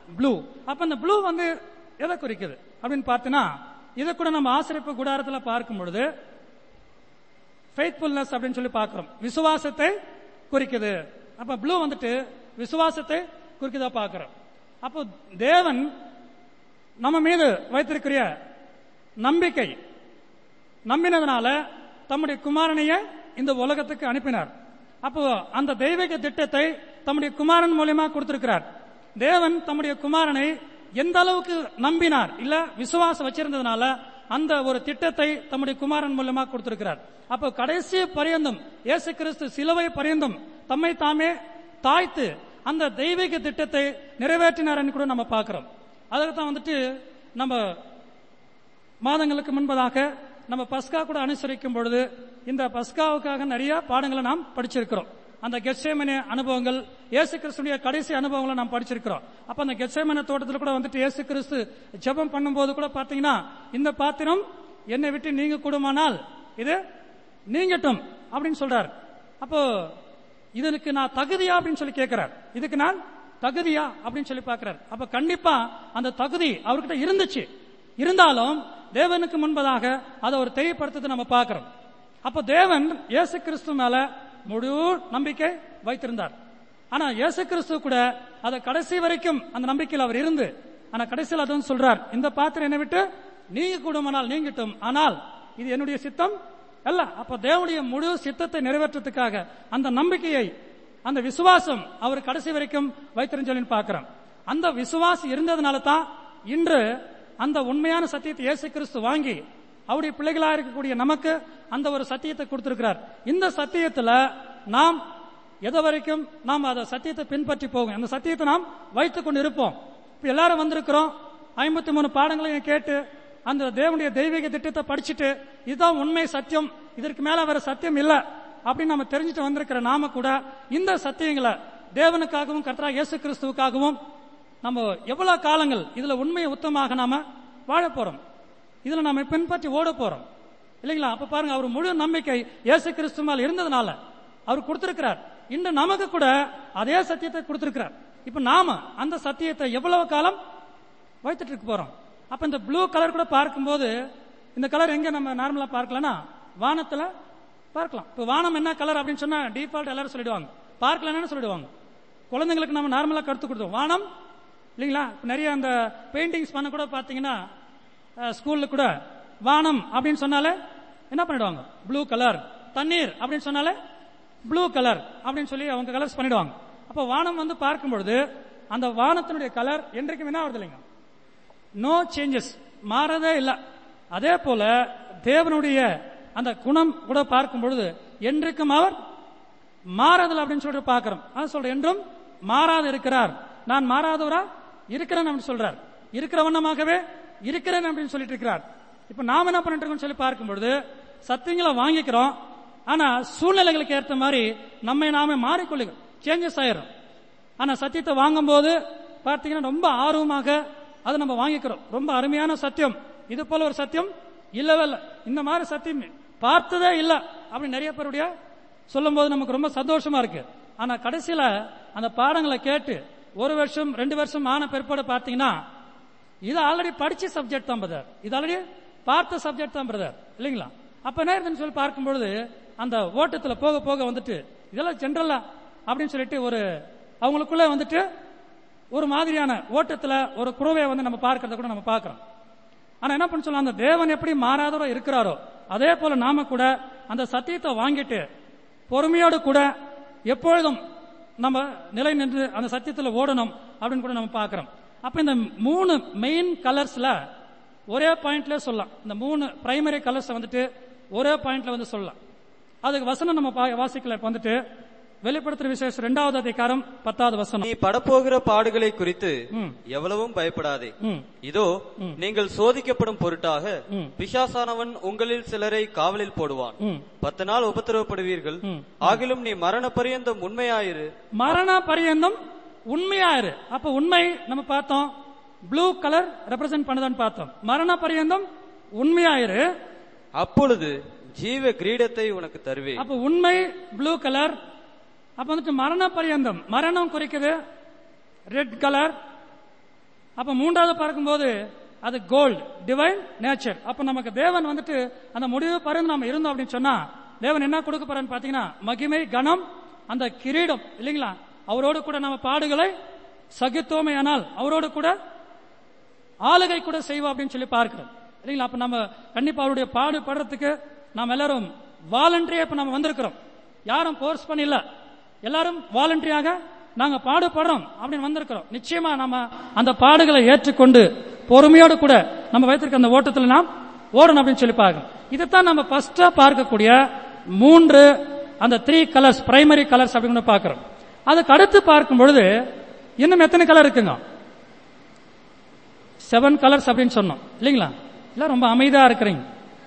ப்ளூ அப்ப இந்த ப்ளூ வந்து எதை குறிக்குது அப்படின்னு பார்த்தீங்கன்னா இதை கூட நம்ம ஆசிரியப்பு கூடாரத்துல பார்க்கும் பொழுது ஃபெய்த்ஃபுல்னஸ் அப்படின்னு சொல்லி பார்க்கிறோம் விசுவாசத்தை குறிக்குது அப்ப ப்ளூ வந்துட்டு விசுவாசத்தை குறிக்குதா பார்க்கிறோம் அப்போ தேவன் நம்ம மீது வைத்திருக்கிற நம்பிக்கை நம்பினதுனால தம்முடைய குமாரனையே இந்த உலகத்துக்கு அனுப்பினார் அப்போ அந்த தெய்வீக திட்டத்தை தம்முடைய குமாரன் மூலியமா கொடுத்திருக்கிறார் தேவன் தம்முடைய குமாரனை எந்த அளவுக்கு நம்பினார் இல்ல விசுவாசம் வச்சிருந்ததுனால அந்த ஒரு திட்டத்தை தம்முடைய குமாரன் மூலமா கொடுத்திருக்கிறார் அப்போ கடைசி பரியந்தம் இயேசு கிறிஸ்து சிலுவை பரியந்தம் தம்மை தாமே தாய்த்து அந்த தெய்வீக திட்டத்தை நிறைவேற்றினார்னு கூட நம்ம பார்க்கிறோம் அதுக்கு தான் வந்துட்டு நம்ம மாதங்களுக்கு முன்பதாக நம்ம பஸ்கா கூட அனுசரிக்கும் பொழுது இந்த பஸ்காவுக்காக நிறைய பாடங்களை நாம் படிச்சிருக்கிறோம் அந்த கெட்சேமனி அனுபவங்கள் இயேசு கிறிஸ்துடைய கடைசி அனுபவங்களை நாம் படிச்சிருக்கிறோம் அப்ப அந்த கெட்சேமன தோட்டத்தில் கூட வந்துட்டு இயேசு கிறிஸ்து ஜெபம் பண்ணும்போது கூட பாத்தீங்கன்னா இந்த பாத்திரம் என்னை விட்டு நீங்க கூடுமானால் இது நீங்கட்டும் அப்படின்னு சொல்றாரு அப்போ இதற்கு நான் தகுதியா அப்படின்னு சொல்லி கேட்கிறார் இதுக்கு நான் தகுதியா அப்படின்னு சொல்லி பார்க்கிறார் அப்ப கண்டிப்பா அந்த தகுதி அவர்கிட்ட இருந்துச்சு இருந்தாலும் தேவனுக்கு முன்பதாக அதை ஒரு தெளிவுபடுத்ததை நம்ம பார்க்கிறோம் அப்ப தேவன் இயேசு கிறிஸ்து மேல முழு நம்பிக்கை வைத்திருந்தார் ஆனா இயேசு கிறிஸ்து கூட அதை கடைசி வரைக்கும் அந்த நம்பிக்கையில் அவர் இருந்து ஆனா கடைசியில் அதுவும் சொல்றார் இந்த பாத்திரம் என்னை விட்டு நீங்க கூடுமானால் நீங்கட்டும் ஆனால் இது என்னுடைய சித்தம் அல்ல அப்ப தேவனுடைய முழு சித்தத்தை நிறைவேற்றத்துக்காக அந்த நம்பிக்கையை அந்த விசுவாசம் அவர் கடைசி வரைக்கும் வைத்திருந்தோன்னு பார்க்கிறோம் அந்த விசுவாசம் இருந்ததுனால தான் இன்று அந்த உண்மையான சத்தியத்தை இயேசு கிறிஸ்து வாங்கி அவருடைய பிள்ளைகளா இருக்கக்கூடிய நமக்கு அந்த ஒரு சத்தியத்தை கொடுத்திருக்கிறார் இந்த சத்தியத்துல நாம் எது வரைக்கும் நாம் அந்த சத்தியத்தை பின்பற்றி போகும் அந்த சத்தியத்தை நாம் வைத்துக் கொண்டு இருப்போம் இப்ப எல்லாரும் வந்திருக்கிறோம் ஐம்பத்தி மூணு பாடங்களையும் கேட்டு அந்த தேவனுடைய தெய்வீக திட்டத்தை படிச்சுட்டு இதுதான் உண்மை சத்தியம் இதற்கு மேல வேற சத்தியம் இல்ல அப்படின்னு நம்ம தெரிஞ்சுட்டு வந்திருக்கிற நாம கூட இந்த சத்தியங்களை தேவனுக்காகவும் கர்த்தரா இயேசு கிறிஸ்துவுக்காகவும் நம்ம எவ்வளவு காலங்கள் இதுல உண்மையை உத்தமாக நாம வாழ போறோம் இதுல நாம பின்பற்றி ஓட போறோம் இல்லைங்களா அப்ப பாருங்க அவர் முழு நம்பிக்கை இயேசு கிறிஸ்து மேல் இருந்ததுனால அவர் கொடுத்திருக்கிறார் இன்று நமக்கு கூட அதே சத்தியத்தை கொடுத்திருக்கிறார் இப்ப நாம அந்த சத்தியத்தை எவ்வளவு காலம் வைத்துட்டு இருக்க போறோம் அப்ப இந்த ப்ளூ கலர் கூட பார்க்கும்போது இந்த கலர் எங்க நம்ம நார்மலா பார்க்கலன்னா வானத்துல பார்க்கலாம் இப்ப வானம் என்ன கலர் அப்படின்னு சொன்னா டிஃபால்ட் எல்லாரும் சொல்லிடுவாங்க பார்க்கலன்னு சொல்லிடுவாங்க குழந்தைங்களுக்கு நம்ம நார்மலா கருத்து கொடுத்தோம் வானம் இல்லைங்களா இப்ப நிறைய அந்த பெயிண்டிங்ஸ் பண்ண கூட பாத்தீங்கன்னா ஸ்கூல்ல கூட வானம் அப்படின்னு சொன்னாலே என்ன பண்ணிடுவாங்க ப்ளூ கலர் தண்ணீர் அப்படின்னு சொன்னாலே ப்ளூ கலர் அப்படின்னு சொல்லி அவங்க கலர்ஸ் பண்ணிடுவாங்க அப்ப வானம் வந்து பார்க்கும் பொழுது அந்த வானத்தினுடைய கலர் என்றைக்கும் என்ன வருது இல்லைங்க நோ சேஞ்சஸ் மாறதே இல்லை அதே போல தேவனுடைய அந்த குணம் கூட பார்க்கும் பொழுது என்றைக்கும் அவர் மாறாதல் அப்படின்னு சொல்லிட்டு பார்க்கிறோம் அதான் சொல்றேன் என்றும் மாறாது இருக்கிறார் நான் மாறாதவரா இருக்கிறேன் அப்படின்னு சொல்றார் இருக்கிற வண்ணமாகவே இருக்கிறேன் அப்படின்னு சொல்லிட்டு இருக்கிறார் இப்ப நாம என்ன பண்ணிட்டு இருக்கோம்னு சொல்லி பார்க்கும் பொழுது சத்தியங்களை வாங்கிக்கிறோம் ஆனா சூழ்நிலைகளுக்கு ஏற்ற மாதிரி நம்மை நாமே மாறிக்கொள்ளுகிறோம் சேஞ்சஸ் ஆயிரும் ஆனா சத்தியத்தை வாங்கும்போது பார்த்தீங்கன்னா ரொம்ப ஆர்வமாக அதை நம்ம வாங்கிக்கிறோம் ரொம்ப அருமையான சத்தியம் இது போல ஒரு சத்தியம் இல்லவே இல்லை இந்த மாதிரி சத்தியம் பார்த்ததே இல்லை அப்படி நிறைய பேருடைய சொல்லும் போது நமக்கு ரொம்ப சந்தோஷமா இருக்கு ஆனா கடைசியில அந்த பாடங்களை கேட்டு ஒரு வருஷம் ரெண்டு வருஷம் ஆன பிற்பாடு பார்த்தீங்கன்னா இது ஆல்ரெடி படிச்ச சப்ஜெக்ட் தான் பிரதர் இது ஆல்ரெடி பார்த்த சப்ஜெக்ட் தான் பிரதர் இல்லைங்களா அப்ப என்ன இருக்குன்னு சொல்லி பார்க்கும்பொழுது அந்த ஓட்டத்துல போக போக வந்துட்டு இதெல்லாம் ஜென்ரலா அப்படின்னு சொல்லிட்டு ஒரு அவங்களுக்குள்ள வந்துட்டு ஒரு மாதிரியான ஓட்டத்துல ஒரு குறவையை வந்து நம்ம பார்க்கறத கூட நம்ம பார்க்கிறோம் ஆனா என்ன பண்ண சொல்லலாம் அந்த தேவன் எப்படி மாறாதவரோ இருக்கிறாரோ அதே போல நாம கூட அந்த சத்தியத்தை வாங்கிட்டு பொறுமையோடு கூட எப்பொழுதும் நம்ம நிலை நின்று அந்த சத்தியத்துல ஓடணும் அப்படின்னு கூட நம்ம பார்க்கிறோம் அப்ப இந்த மூணு மெயின் கலர்ஸ்ல ஒரே பாயிண்ட்ல சொல்லலாம் இந்த மூணு பிரைமரி கலர்ஸ் வந்துட்டு ஒரே பாயிண்ட்ல வந்து சொல்லலாம் அதுக்கு வசனம் நம்ம பா- வாசிக்கல இப்ப வந்துட்டு வெளிப்படுத்துற விசேஷம் இரண்டாவது அதிகாரம் பத்தாவது வசனம் நீ படப்போகிற பாடுகளை குறித்து ம். எவ்வளவும் பயப்படாதே ம். இதோ நீங்கள் சோதிக்கப்படும் பொருட்டாக ம். பிசாசானவன் உங்களில் சிலரை காவலில் போடுவான் ம். பத்து நாள் உபத்திரவப்படுவீர்கள் ம். ஆகிலும் நீ மரண பரியந்தம் உண்மையாயிரு மரண பரியந்தம் உண்மையாயிரு அப்ப உண்மை நம்ம பார்த்தோம் ப்ளூ கலர் ரெப்ரசென்ட் பண்ணுதான்னு பார்த்தோம் மரண பரியந்தம் உண்மையாயிரு அப்பொழுது ஜீவ கிரீடத்தை உனக்கு தருவேன் அப்ப உண்மை ப்ளூ கலர் அப்ப வந்துட்டு மரண பரியந்தம் மரணம் குறிக்குது ரெட் கலர் அப்ப மூன்றாவது பார்க்கும்போது அது கோல்டு டிவைன் நேச்சர் அப்ப நமக்கு தேவன் வந்துட்டு அந்த முடிவு பருந்து நம்ம இருந்தோம் அப்படின்னு சொன்னா தேவன் என்ன கொடுக்க போறான்னு பாத்தீங்கன்னா மகிமை கனம் அந்த கிரீடம் இல்லைங்களா அவரோடு கூட நம்ம பாடுகளை சகித்தோமே ஆனால் அவரோடு கூட ஆளுகை கூட செய்வோம் அப்படின்னு சொல்லி பார்க்கிறோம் இல்லைங்களா அப்ப நம்ம கண்டிப்பா அவருடைய பாடுபடுறதுக்கு நாம் எல்லாரும் வாலண்டரியா இப்ப நம்ம வந்திருக்கிறோம் யாரும் போர்ஸ் பண்ணி இல்ல எல்லாரும் வாலண்டரியாக நாங்க பாடுபடுறோம் அப்படின்னு வந்திருக்கிறோம் நிச்சயமா நம்ம அந்த பாடுகளை ஏற்றுக்கொண்டு பொறுமையோடு கூட நம்ம வைத்திருக்க அந்த ஓட்டத்தில் நாம் ஓடணும் அப்படின்னு சொல்லி பார்க்கணும் இதைத்தான் நம்ம ஃபர்ஸ்டா பார்க்கக்கூடிய மூன்று அந்த த்ரீ கலர்ஸ் பிரைமரி கலர்ஸ் அப்படின்னு பார்க்கிறோம் அதுக்கு அடுத்து பார்க்கும் பொழுது இன்னும் எத்தனை கலர் இருக்குங்க செவன் கலர்ஸ் அப்படின்னு சொன்னோம் இல்லைங்களா இல்ல ரொம்ப அமைதியா இருக்கிறீங்க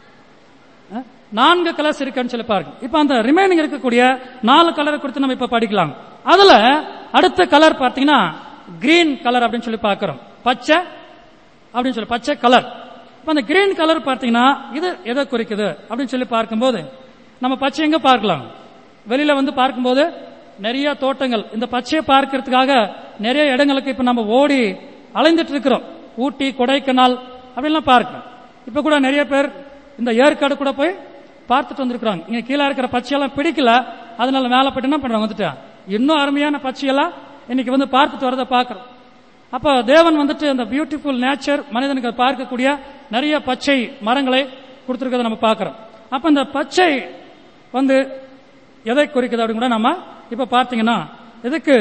அஹ், நான்கு கலர்ஸ் இருக்குன்னு சொல்லி பாருங்க இப்ப அந்த ரிமைனிங் இருக்கக்கூடிய நாலு கலரை குறித்து நம்ம இப்ப படிக்கலாம் அதுல அடுத்த கலர் பாத்தீங்கன்னா கிரீன் கலர் அப்படின்னு சொல்லி பார்க்கிறோம் பச்சை அப்படின்னு சொல்லி பச்சை கலர் இப்ப அந்த கிரீன் கலர் பார்த்தீங்கன்னா இது எதை குறிக்குது அப்படின்னு சொல்லி பார்க்கும்போது நம்ம பச்சை எங்க பார்க்கலாம் வெளியில வந்து பார்க்கும்போது நிறைய தோட்டங்கள் இந்த பச்சையை பார்க்கறதுக்காக நிறைய இடங்களுக்கு இப்ப நம்ம ஓடி அலைந்துட்டு இருக்கிறோம் ஊட்டி கொடைக்கானல் அப்படின்லாம் பார்க்கிறோம் இப்ப கூட நிறைய பேர் இந்த ஏற்காடு கூட போய் பார்த்துட்டு வந்திருக்கிறாங்க இங்க கீழே இருக்கிற பச்சையெல்லாம் பிடிக்கல அதனால மேல போயிட்டு என்ன பண்றாங்க வந்துட்டு இன்னும் அருமையான பச்சையெல்லாம் இன்னைக்கு வந்து பார்த்துட்டு வரதை பார்க்கிறோம் அப்ப தேவன் வந்துட்டு அந்த பியூட்டிஃபுல் நேச்சர் மனிதனுக்கு பார்க்கக்கூடிய நிறைய பச்சை மரங்களை கொடுத்திருக்கிறத நம்ம பார்க்கிறோம் அப்ப இந்த பச்சை வந்து எதை குறிக்குது அப்படின்னு கூட நம்ம இப்ப பார்த்தீங்கன்னா இதுக்கு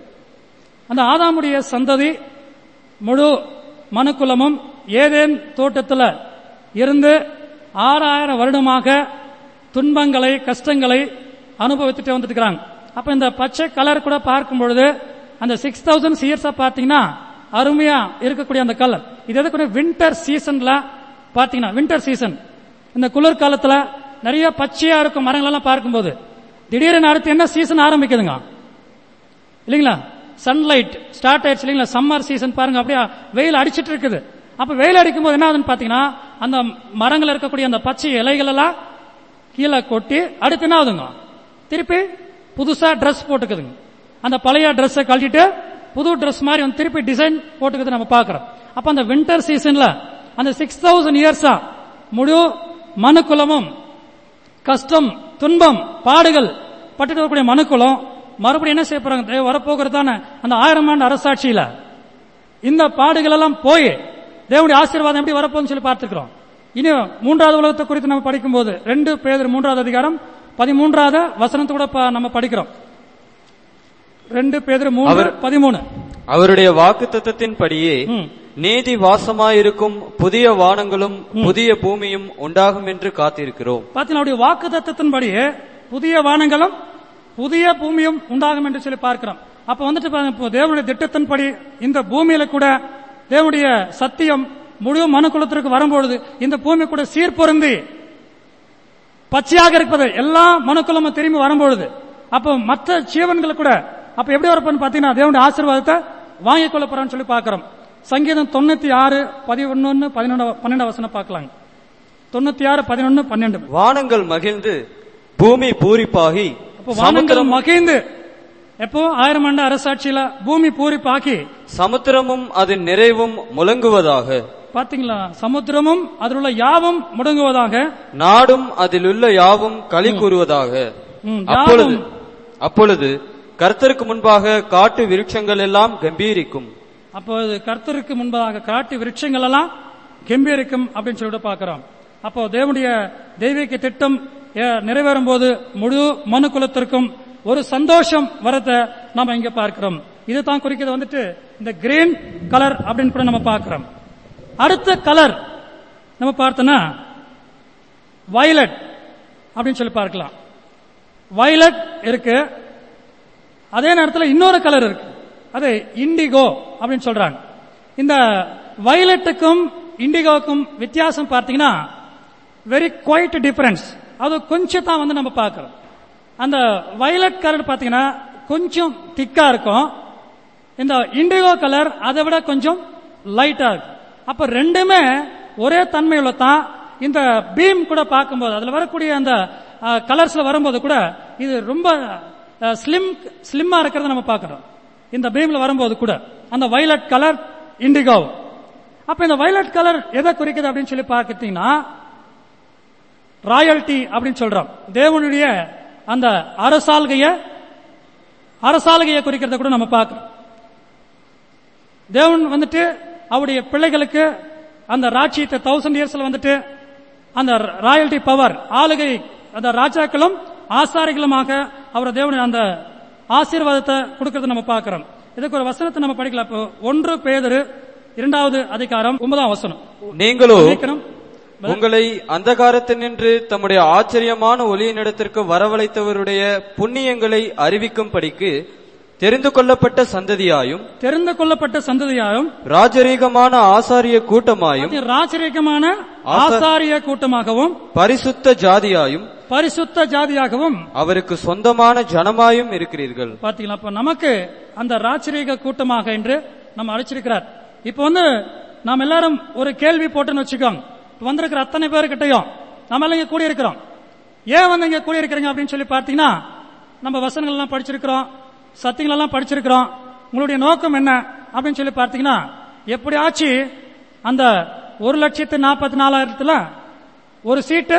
அந்த ஆதாமுடைய சந்ததி முழு மனுக்குலமும் ஏதேன் தோட்டத்தில் இருந்து ஆறாயிரம் வருடமாக துன்பங்களை கஷ்டங்களை அனுபவித்துட்டு வந்துட்டு இருக்கிறாங்க அப்ப இந்த பச்சை கலர் கூட பார்க்கும் பொழுது அந்த சிக்ஸ் தௌசண்ட் இயர்ஸா பாத்தீங்கன்னா அருமையா இருக்கக்கூடிய அந்த கலர் இது எதுக்கு வின்டர் சீசன்ல பாத்தீங்கன்னா வின்டர் சீசன் இந்த குளிர் காலத்துல நிறைய பச்சையா இருக்கும் மரங்கள் எல்லாம் பார்க்கும்போது திடீரென அடுத்து என்ன சீசன் ஆரம்பிக்குதுங்க இல்லைங்களா சன்லைட் ஸ்டார்ட் ஆயிடுச்சு இல்லைங்களா சம்மர் சீசன் பாருங்க அப்படியே வெயில் அடிச்சிட்டு இருக்குது அப்ப வெயில் அடிக்கும் போது என்ன ஆகுதுன்னு பாத்தீங்கன்னா அந்த மரங்கள் இருக்கக்கூடிய அந்த பச்சை இலைகள் எல்லாம் கீழே கொட்டி அடுத்து என்ன ஆகுதுங்க திருப்பி புதுசா ட்ரெஸ் போட்டுக்குதுங்க அந்த பழைய ட்ரெஸ்ஸை கழட்டிட்டு புது ட்ரெஸ் மாதிரி வந்து திருப்பி டிசைன் போட்டுக்குது நம்ம பார்க்கிறோம் அப்ப அந்த வின்டர் சீசன்ல அந்த சிக்ஸ் தௌசண்ட் இயர்ஸா முழு மனுக்குலமும் கஷ்டம் துன்பம் பாடுகள் பட்டுட்டு வரக்கூடிய மனுக்குலம் மறுபடியும் என்ன செய்ய போறாங்க தேவ வரப்போகிறதான அந்த ஆயிரம் ஆண்டு அரசாட்சியில இந்த பாடுகள் எல்லாம் போய் தேவனுடைய ஆசீர்வாதம் எப்படி வரப்போகுதுன்னு சொல்லி பார்த்துக்கிறோம் இனி மூன்றாவது உலகத்தை குறித்து நம்ம படிக்கும்போது ரெண்டு பேர் மூன்றாவது அதிகாரம் பதிமூன்றாவது வசனத்தை கூட ப- நம்ம படிக்கிறோம் ரெண்டு பேர் மூன்று அவர்- பதிமூணு அவருடைய வாக்குத்தத்தத்தின்படியே ம். நீதி வாசமாயிருக்கும் புதிய வானங்களும் புதிய பூமியும் உண்டாகும் என்று காத்திருக்கிறோம் பார்த்தீங்கன்னா அவருடைய வாக்கு தத்துவத்தின்படி புதிய வானங்களும் புதிய பூமியும் உண்டாகும் என்று சொல்லி பார்க்கிறோம் அப்ப வந்துட்டு பாருங்க, இப்போ தேவனுடைய திட்டத்தின்படி இந்த பூமியில கூட தேவனுடைய சத்தியம் முழு மனுக்குலத்திற்கு வரும்பொழுது இந்த பூமி கூட சீர்பொருந்தி பச்சையாக இருப்பது எல்லா மனுக்குலமும் திரும்பி வரும்பொழுது அப்போ மற்ற ஜீவன்கள் கூட அப்ப எப்படி வரப்போன்னு பாத்தீங்கன்னா தேவனுடைய ஆசீர்வாதத்தை வாங்கிக் கொள்ள போறான்னு சொல்லி பார்க்கிறோம் சங்கீதம் தொண்ணூத்தி ஆறு பதினொன்னு பதினொன்று பன்னெண்டு வசனம் பார்க்கலாம் தொண்ணூத்தி ஆறு பதினொன்னு பன்னெண்டு வானங்கள் மகிழ்ந்து பூமி பூரிப்பாகி அப்போ வானங்கள் சமுத்திரம் மகிழ்ந்து எப்போ ஆயிரம் ஆண்டு அரசாட்சியில பூமி பூரிப்பாக்கி சமுத்திரமும் அதன் நிறைவும் முழங்குவதாக பாத்தீங்களா சமுத்திரமும் அதில் உள்ள யாவும் முடங்குவதாக நாடும் அதிலுள்ள யாவும் களி கூறுவதாக ம், அப்பொழுது யாவும். அப்பொழுது கர்த்தருக்கு முன்பாக காட்டு விருட்சங்கள் எல்லாம் கம்பீரிக்கும் அப்போது கர்த்தருக்கு முன்பதாக காட்டி விருட்சங்கள் எல்லாம் கெம்பீரிக்கும் அப்படின்னு சொல்லிட்டு பார்க்கிறோம் அப்போ தேவனுடைய தெய்வீக திட்டம் அஹ், நிறைவேறும் போது முழு மனு குலத்திற்கும் ஒரு சந்தோஷம் வரத நாம இங்க பார்க்கிறோம் இதுதான் குறிக்கிறது வந்துட்டு இந்த கிரீன் கலர் அப்படின்னு கூட நம்ம பார்க்கிறோம் அடுத்த கலர் நம்ம பார்த்தோம்னா வயலட் அப்படின்னு சொல்லி பார்க்கலாம் வயலட் இருக்கு அதே நேரத்தில் இன்னொரு கலர் இருக்கு அது இண்டிகோ அப்படின்னு சொல்றாங்க இந்த வயலட்டுக்கும் இண்டிகோவுக்கும் வித்தியாசம் பார்த்தீங்கன்னா வெரி குவைட் டிஃபரன்ஸ் அது கொஞ்சம் தான் வந்து நம்ம பார்க்கிறோம் அந்த வயலட் கலர் பார்த்தீங்கன்னா கொஞ்சம் திக்கா இருக்கும் இந்த இண்டிகோ கலர் அதை விட கொஞ்சம் லைட்டா இருக்கு அப்ப ரெண்டுமே ஒரே தன்மையுள்ள தான் இந்த பீம் கூட பார்க்கும்போது அதுல வரக்கூடிய அந்த கலர்ஸ்ல வரும்போது கூட இது ரொம்ப ஸ்லிம் ஸ்லிம்மா இருக்கிறத நம்ம பார்க்கிறோம் இந்த பீம்ல வரும்போது கூட அந்த வயலட் கலர் இண்டிகோவும் அப்ப இந்த வயலட் கலர் எதை குறிக்குது அப்படின்னு சொல்லி பார்க்கத்தீங்கன்னா ராயல்டி அப்படின்னு சொல்றோம் தேவனுடைய அந்த அரசாள்கைய அரசாளுகையை குறிக்கிறத கூட நம்ம பார்க்கிறோம் தேவன் வந்துட்டு அவருடைய பிள்ளைகளுக்கு அந்த ராட்சியத்தை தௌசண்ட் இயர்ஸ்ல வந்துட்டு அந்த ராயல்டி பவர் ஆளுகை அந்த ராஜாக்களும் ஆசாரிகளுமாக அவர் தேவன் அந்த ஆசீர்வாதத்தை கொடுக்கறத நம்ம பார்க்கிறோம் இதுக்கு ஒரு வசனத்தை நம்ம படிக்கலாம் இப்போ ஒன்று பேதரு இரண்டாவது அதிகாரம் ஒன்பதாம் வசனம் நீங்களோ சீக்கிரம் உங்களை அந்தகாரத்தினின்று தம்முடைய ஆச்சரியமான ஒளியினிடத்திற்கு வரவழைத்தவருடைய புண்ணியங்களை அறிவிக்கும்படிக்கு தெரிந்து கொள்ளப்பட்ட சந்ததியாயும் தெரிந்து கொள்ளப்பட்ட சந்ததியாரும் ராஜரீகமான ஆசாரிய கூட்டமாயும் ராஜரீகமான ஆசாரிய கூட்டமாகவும் பரிசுத்த ஜாதியாயும் பரிசுத்த ஜாதியாகவும் அவருக்கு சொந்தமான ஜனமாயும் இருக்கிறீர்கள் பாத்தீங்களா அப்ப நமக்கு அந்த ராஜரீக கூட்டமாக என்று நம்ம அழைச்சிருக்கிறார் இப்ப வந்து நாம் எல்லாரும் ஒரு கேள்வி போட்டுன்னு வச்சுக்கோங்க இப்ப வந்திருக்கிற அத்தனை பேர்கிட்டையும் நம்ம எல்லாம் இங்க கூடி இருக்கிறோம் ஏன் வந்து இங்க கூடி இருக்கிறீங்க அப்படின்னு சொல்லி பார்த்தீங்கன்னா நம்ம வசனங்கள் எல்லாம் படிச்சிருக்கிறோம் சத்தியங்கள் எல்லாம் படிச்சிருக்கிறோம் உங்களுடைய நோக்கம் என்ன அப்படின்னு சொல்லி பார்த்தீங்கன்னா எப்படியாச்சு அந்த ஒரு லட்சத்து நாற்பத்தி நாலாயிரத்துல ஒரு சீட்டு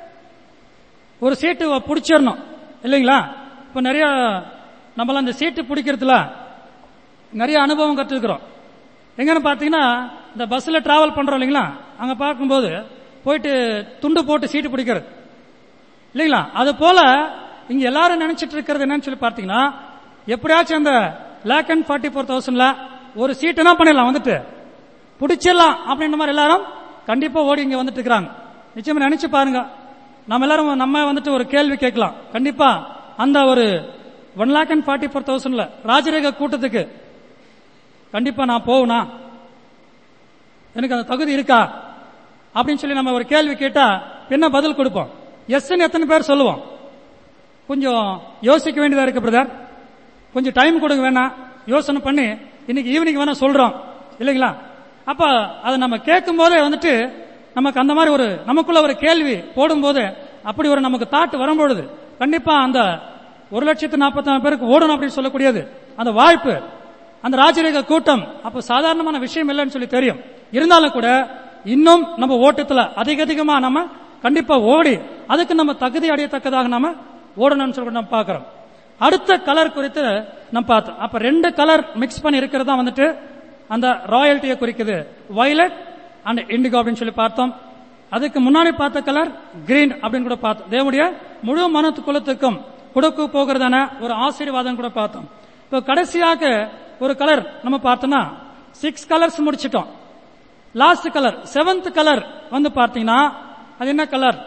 ஒரு சீட்டு பிடிச்சிடணும் இல்லைங்களா இப்ப நிறைய நம்மள அந்த சீட்டு பிடிக்கிறதுல நிறைய அனுபவம் கற்றுக்கிறோம் எங்கன்னு பார்த்தீங்கன்னா இந்த பஸ்ல டிராவல் பண்றோம் இல்லைங்களா அங்க பார்க்கும்போது போயிட்டு துண்டு போட்டு சீட்டு பிடிக்கிறது இல்லைங்களா அது போல இங்க எல்லாரும் நினைச்சிட்டு இருக்கிறது என்னன்னு சொல்லி பார்த்தீங்கன்னா எப்படியாச்சும் அந்த லேக் அண்ட் ஃபார்ட்டி ஃபோர் தௌசண்ட்ல ஒரு சீட்டு என்ன பண்ணிடலாம் வந்துட்டு பிடிச்சிடலாம் அப்படின்ற மாதிரி எல்லாரும் கண்டிப்பா ஓடி இங்க வந்துட்டு இருக்கிறாங்க நிச்சயமா நினைச்சு பாருங்க நம்ம எல்லாரும் நம்ம வந்துட்டு ஒரு கேள்வி கேட்கலாம் கண்டிப்பா அந்த ஒரு one lakh and forty four தௌசண்ட்ல ராஜரேக கூட்டத்துக்கு கண்டிப்பா நான் போகணா எனக்கு அந்த தகுதி இருக்கா அப்படின்னு சொல்லி நம்ம ஒரு கேள்வி கேட்டா என்ன பதில் கொடுப்போம் எஸ்ன்னு எத்தனை பேர் சொல்லுவோம் கொஞ்சம் யோசிக்க வேண்டியதா இருக்கு பிரதர் கொஞ்சம் டைம் கொடுங்க வேணாம் யோசனை பண்ணி இன்னைக்கு ஈவினிங் வேணா சொல்றோம் இல்லைங்களா அப்ப அதை நம்ம கேட்கும் போதே வந்துட்டு நமக்கு அந்த மாதிரி ஒரு நமக்குள்ள ஒரு கேள்வி போடும்போது அப்படி ஒரு நமக்கு தாட்டு வரும்பொழுது கண்டிப்பா அந்த ஒரு லட்சத்து நாற்பத்தி பேருக்கு ஓடணும் அப்படின்னு சொல்லக்கூடியது அந்த வாய்ப்பு அந்த ராஜரீக கூட்டம் அப்ப சாதாரணமான விஷயம் இல்லைன்னு சொல்லி தெரியும் இருந்தாலும் கூட இன்னும் நம்ம ஓட்டத்துல அதிக அதிகமா நம்ம கண்டிப்பா ஓடி அதுக்கு நம்ம தகுதி அடையத்தக்கதாக நம்ம ஓடணும்னு சொல்லி நம்ம பார்க்கிறோம் அடுத்த கலர் குறித்து நம்ம பார்த்தோம் அப்ப ரெண்டு கலர் மிக்ஸ் பண்ணி இருக்கிறது தான் வந்துட்டு அந்த ராயல்ட்டியை குறிக்குது வயலட் அண்ட் இண்டிகோ அப்படின்னு சொல்லி பார்த்தோம் அதுக்கு முன்னாடி பார்த்த கலர் கிரீன் அப்படின்னு கூட பார்த்தோம் தேவனுடைய முழு மனத்து குலத்துக்கும் கொடுக்க போகிறதான ஒரு ஆசீர்வாதம் கூட பார்த்தோம் இப்போ கடைசியாக ஒரு கலர் நம்ம பார்த்தோம்னா சிக்ஸ் கலர்ஸ் முடிச்சிட்டோம் லாஸ்ட் கலர் செவன்த் கலர் வந்து பார்த்தீங்கன்னா அது என்ன கலர்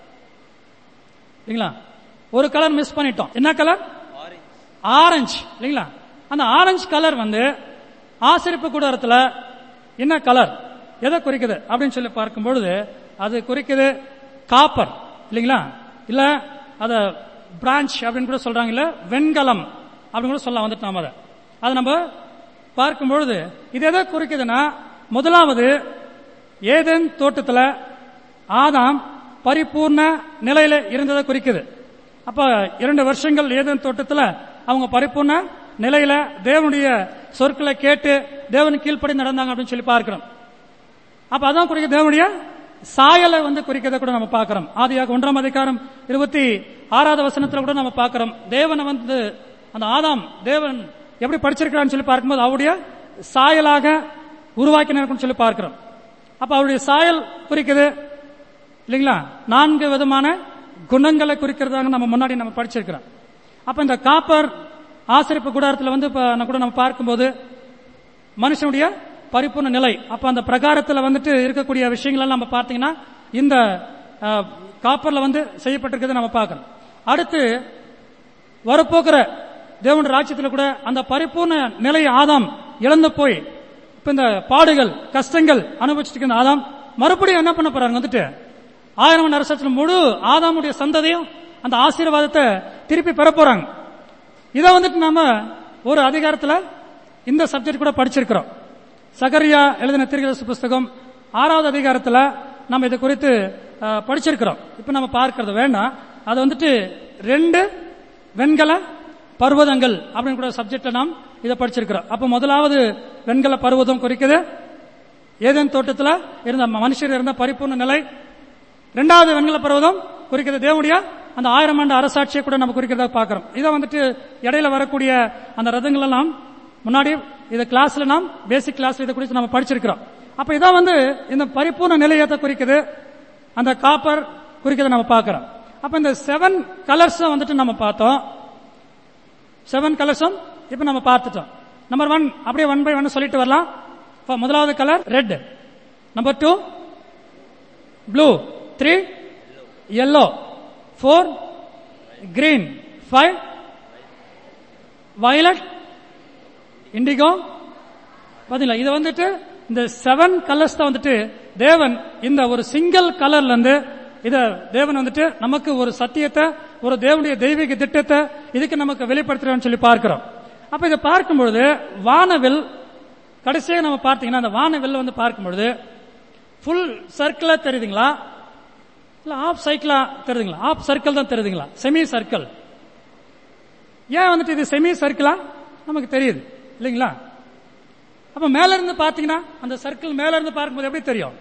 இல்லைங்களா ஒரு கலர் மிஸ் பண்ணிட்டோம் என்ன கலர் ஆரஞ்சு இல்லைங்களா அந்த ஆரஞ்சு கலர் வந்து ஆசிரிப்பு கூடாரத்தில் என்ன கலர் எதை குறிக்குது அப்படின்னு சொல்லி பார்க்கும்பொழுது அது குறிக்குது காப்பர் இல்லைங்களா இல்ல அத பிரான்ச் அப்படின்னு கூட சொல்றாங்க இல்ல வெண்கலம் அப்படின்னு கூட சொல்லலாம் வந்துட்டு நாம அதை அதை நம்ம பார்க்கும் பொழுது இது எதை குறிக்குதுன்னா முதலாவது ஏதேன் தோட்டத்துல ஆதாம் பரிபூர்ண நிலையில இருந்ததை குறிக்குது அப்ப இரண்டு வருஷங்கள் ஏதேன் தோட்டத்துல அவங்க பரிபூர்ண நிலையில தேவனுடைய சொற்களை கேட்டு தேவன் கீழ்ப்படி நடந்தாங்க அப்படின்னு சொல்லி பார்க்கிறோம் அப்ப அதான் குறிக்க தேவனுடைய சாயலை வந்து குறிக்கிறத கூட நம்ம பார்க்கிறோம் ஆதியாக ஒன்றாம் அதிகாரம் இருபத்தி ஆறாவது வசனத்துல கூட நம்ம பார்க்கிறோம் தேவனை வந்து அந்த ஆதாம் தேவன் எப்படி படிச்சிருக்கிறான்னு சொல்லி பார்க்கும்போது அவருடைய சாயலாக உருவாக்கினார்னு சொல்லி பார்க்கிறோம் அப்ப அவருடைய சாயல் குறிக்குது இல்லைங்களா நான்கு விதமான குணங்களை குறிக்கிறதாக நம்ம முன்னாடி நம்ம படிச்சிருக்கிறோம் அப்ப இந்த காப்பர் ஆசிரிப்பு கூடாரத்தில் வந்து இப்ப நான் கூட நம்ம பார்க்கும்போது மனுஷனுடைய பரிபூர்ண நிலை அப்ப அந்த பிரகாரத்தில் வந்துட்டு இருக்கக்கூடிய விஷயங்கள் எல்லாம் நம்ம பார்த்தீங்கன்னா இந்த அஹ், காப்பர்ல வந்து செய்யப்பட்டிருக்கிறது நம்ம பார்க்கணும் அடுத்து வரப்போகிற தேவனுடைய ராஜ்யத்தில் கூட அந்த பரிபூர்ண நிலை ஆதாம் இழந்து போய் இப்ப இந்த பாடுகள் கஷ்டங்கள் அனுபவிச்சுட்டு இருக்க ஆதாம் மறுபடியும் என்ன பண்ண போறாங்க வந்துட்டு ஆயிரம் வருஷத்துல முழு ஆதாமுடைய சந்ததியும் அந்த ஆசீர்வாதத்தை திருப்பி பெற போறாங்க இதை வந்துட்டு நாம ஒரு அதிகாரத்துல இந்த சப்ஜெக்ட் கூட படிச்சிருக்கிறோம் சகரியா எழுதின திருகதசு புஸ்தகம் ஆறாவது அதிகாரத்துல நம்ம இதை குறித்து அஹ், படிச்சிருக்கிறோம் இப்ப நம்ம பார்க்கறது வேண்டாம் அது வந்துட்டு ரெண்டு வெண்கல பர்வதங்கள் அப்படின்னு கூட சப்ஜெக்ட்ல நாம் இதை படிச்சிருக்கிறோம் அப்ப முதலாவது வெண்கல பர்வதம் குறிக்குது ஏதேன் தோட்டத்தில் இருந்த மனுஷர் இருந்த பரிபூர்ண நிலை இரண்டாவது வெண்கல பர்வதம் குறிக்கிறது தேவனுடைய அந்த ஆயிரம் ஆண்டு அரசாட்சியை கூட நம்ம குறிக்கிறதா பார்க்கிறோம் இதை வந்துட்டு இடையில வரக்கூடிய அந்த ரதங்கள் எல்லாம் முன்னாடி இதை கிளாஸ்ல நாம் பேசிக் கிளாஸ்ல இதை குறித்து நம்ம படிச்சிருக்கிறோம் அப்ப இதான் வந்து இந்த பரிபூர்ண நிலையத்தை குறிக்குது அந்த காப்பர் குறிக்கிறத நம்ம பார்க்கிறோம் அப்ப இந்த செவன் கலர்ஸ் வந்துட்டு நம்ம பார்த்தோம் செவன் கலர்ஸும் இப்ப நம்ம பார்த்துட்டோம் நம்பர் ஒன் அப்படியே ஒன் பை ஒன் சொல்லிட்டு வரலாம் இப்ப முதலாவது colour red number two blue three yellow four green five violet indigo பாத்தீங்களா இது வந்துட்டு இந்த செவன் கலர்ஸ் தான் வந்துட்டு தேவன் இந்த ஒரு சிங்கிள் கலர்ல இருந்து இத தேவன் வந்துட்டு நமக்கு ஒரு சத்தியத்தை ஒரு தேவனுடைய தெய்வீக திட்டத்தை இதுக்கு நமக்கு வெளிப்படுத்துறான்னு சொல்லி பார்க்கிறோம் அப்ப இதை பார்க்கும் பொழுது வானவில் கடைசியாக நம்ம பார்த்தீங்கன்னா அந்த வானவில் வந்து பார்க்கும் பொழுது ஃபுல் சர்க்கிளா தெரியுதுங்களா இல்ல ஆஃப் சைக்கிளா தெரியுதுங்களா ஆஃப் சர்க்கிள் தான் தெரியுதுங்களா செமி சர்க்கிள் ஏன் வந்துட்டு இது செமி சர்க்கிளா நமக்கு தெரியுது இல்லைங்களா அப்ப மேல இருந்து பாத்தீங்கன்னா அந்த சர்க்கிள் மேல இருந்து பார்க்கும்போது எப்படி தெரியும்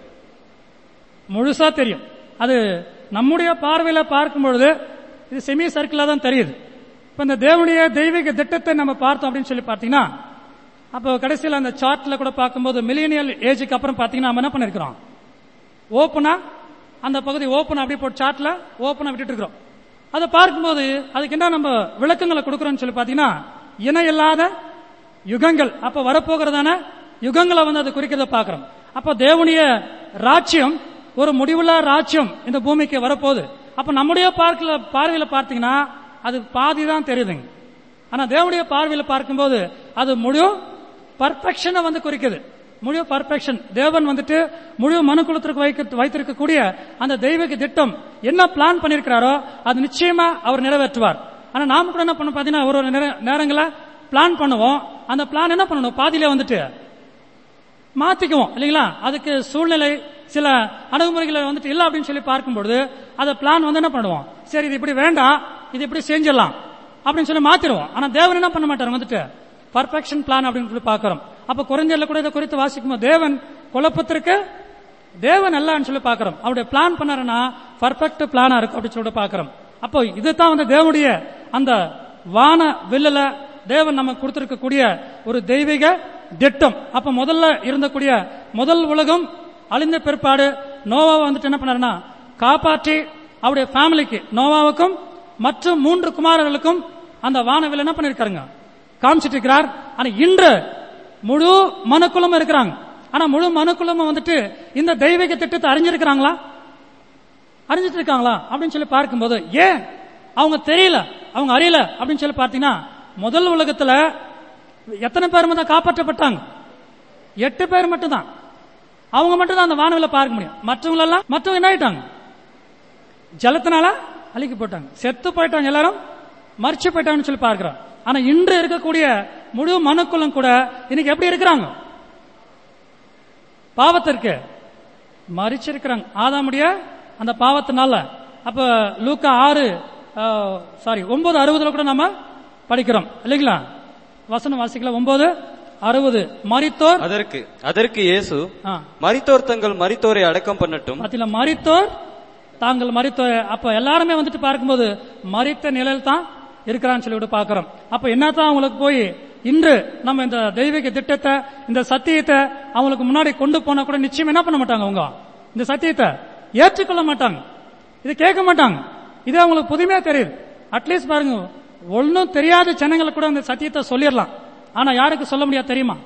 முழுசா தெரியும் அது நம்முடைய பார்வையில பார்க்கும் பொழுது இது செமி சர்க்கிளா தான் தெரியுது இப்ப இந்த தேவனுடைய தெய்வீக திட்டத்தை நம்ம பார்த்தோம் அப்படின்னு சொல்லி பார்த்தீங்கன்னா அப்போ கடைசியில் அந்த சார்ட்ல கூட பார்க்கும்போது மில்லியனியல் ஏஜுக்கு அப்புறம் பார்த்தீங்கன்னா நம்ம என்ன பண்ணிருக்கிறோம் ஓப்பனா அந்த பகுதி ஓப்பன் அப்படியே போட்டு சார்ட்ல ஓப்பனா விட்டுட்டு இருக்கிறோம் அதை பார்க்கும்போது அதுக்கு என்ன நம்ம விளக்கங்களை கொடுக்கறோம்னு சொல்லி பார்த்தீங்கன்னா இணை இல்லாத யுகங்கள் அப்ப வரப்போகிறதான யுகங்களை வந்து அது குறிக்கிறத பார்க்கிறோம் அப்ப தேவனுடைய ராஜ்யம் ஒரு முடிவுள்ள ராஜ்யம் இந்த பூமிக்கு வரப்போகுது அப்ப நம்முடைய பார்க்கல பார்வையில பார்த்தீங்கன்னா அது பாதி தான் தெரியுதுங்க ஆனா தேவனுடைய பார்வையில பார்க்கும்போது அது முழு பர்ஃபெக்ஷனை வந்து குறிக்குது முழு பர்ஃபெக்ஷன் தேவன் வந்துட்டு முழு மனுக்குலத்திற்கு வைக்க வைத்திருக்கக்கூடிய அந்த தெய்வீக திட்டம் என்ன பிளான் பண்ணிருக்கிறாரோ அது நிச்சயமா அவர் நிறைவேற்றுவார் ஆனா நாம கூட என்ன பண்ண பாத்தீங்கன்னா ஒரு ஒரு நேர- நேரங்கள பிளான் பண்ணுவோம் அந்த பிளான் என்ன பண்ணணும் பாதியில வந்துட்டு மாத்திக்குவோம் இல்லைங்களா அதுக்கு சூழ்நிலை சில அணுகுமுறைகளை வந்துட்டு இல்ல அப்படின்னு சொல்லி பார்க்கும்பொழுது அதை பிளான் வந்து என்ன பண்ணுவோம் சரி இது இப்படி வேண்டாம் இது இப்படி செஞ்சிடலாம் அப்படின்னு சொல்லி மாத்திடுவோம் ஆனா தேவன் என்ன பண்ண மாட்டார் வந்துட்டு பர்ஃபெக்ஷன் பிளான் அப்படின்னு சொல்லி பார்க்கிறோம் அப்ப குறைஞ்சல கூட இதை குறித்து வாசிக்கும் தேவன் குழப்பத்திற்கு தேவன் அல்லன்னு சொல்லி பார்க்கிறோம் அவருடைய பிளான் பண்ணாருன்னா பர்ஃபெக்ட் பிளானா இருக்கும் அப்படின்னு சொல்லிட்டு பார்க்கிறோம் அப்போ இதுதான் வந்து தேவனுடைய அந்த வான வில்லுல தேவன் நமக்கு கொடுத்திருக்கக்கூடிய ஒரு தெய்வீக திட்டம் அப்ப முதல்ல இருந்தக்கூடிய முதல் உலகம் அழிந்த பிற்பாடு நோவாவை வந்துட்டு என்ன பண்ணாருன்னா காப்பாற்றி அவருடைய ஃபேமிலிக்கு நோவாவுக்கும் மற்றும் மூன்று குமாரர்களுக்கும் அந்த வானவில் என்ன பண்ணிருக்காருங்க காமிச்சிட்டு இருக்கிறார் ஆனா இன்று முழு மனுக்குலமும் இருக்கிறாங்க ஆனா முழு மனுக்குலமும் வந்துட்டு இந்த தெய்வீக திட்டத்தை அறிஞ்சிருக்கிறாங்களா அறிஞ்சிட்டு இருக்காங்களா அப்படின்னு சொல்லி பார்க்கும்போது ஏன் அவங்க தெரியல அவங்க அறியல அப்படின்னு சொல்லி பார்த்தீங்கன்னா முதல் உலகத்துல எத்தனை பேர் தான் காப்பாற்றப்பட்டாங்க எட்டு பேர் மட்டும்தான் அவங்க மட்டும் தான் அந்த வானவில பார்க்க முடியும் மற்றவங்க எல்லாம் மற்றவங்க என்ன ஆயிட்டாங்க ஜலத்தினால அழிக்கப்பட்டாங்க செத்து போயிட்டாங்க எல்லாரும் மறிச்சு போயிட்டாங்கன்னு சொல்லி பார்க்கிறோம் ஆனா இன்று இருக்கக்கூடிய முழு மனுக்குள்ளும் கூட இன்னைக்கு எப்படி இருக்கிறாங்க பாவத்திற்கு மறிச்சிருக்கிறாங்க ஆதாமுடைய அந்த பாவத்தினால அப்ப லூக்கா ஆறு சாரி ஒன்பது அறுபதுல கூட நம்ம படிக்கிறோம் இல்லைங்களா வசனம் வாசிக்கல ஒன்பது அறுபது மரித்தோர் அதற்கு அதற்கு இயேசு ஆ, மரித்தோர் தங்கள் மரித்தோரை அடக்கம் பண்ணட்டும் பாத்தீங்களா மரித்தோர் தாங்கள் மரித்தோர் அப்ப எல்லாருமே வந்துட்டு பார்க்கும்போது மரித்த நிலையில் தான் இருக்கிறான்னு சொல்லிவிட்டு பார்க்கிறோம் அப்ப என்னதான் அவங்களுக்கு போய் இன்று நம்ம இந்த தெய்வீக திட்டத்தை இந்த சத்தியத்தை அவங்களுக்கு முன்னாடி கொண்டு போனா கூட நிச்சயம் என்ன பண்ண மாட்டாங்க அவங்க இந்த சத்தியத்தை ஏற்றுக்கொள்ள மாட்டாங்க இது கேட்க மாட்டாங்க இது அவங்களுக்கு புதுமையா தெரியுது அட்லீஸ்ட் பாருங்க ஒன்னும் தெரியாத ஜனங்களுக்கு கூட இந்த சத்தியத்தை சொல்லிடலாம் ஆனா யாருக்கு சொல்ல முடியாது தெரியுமா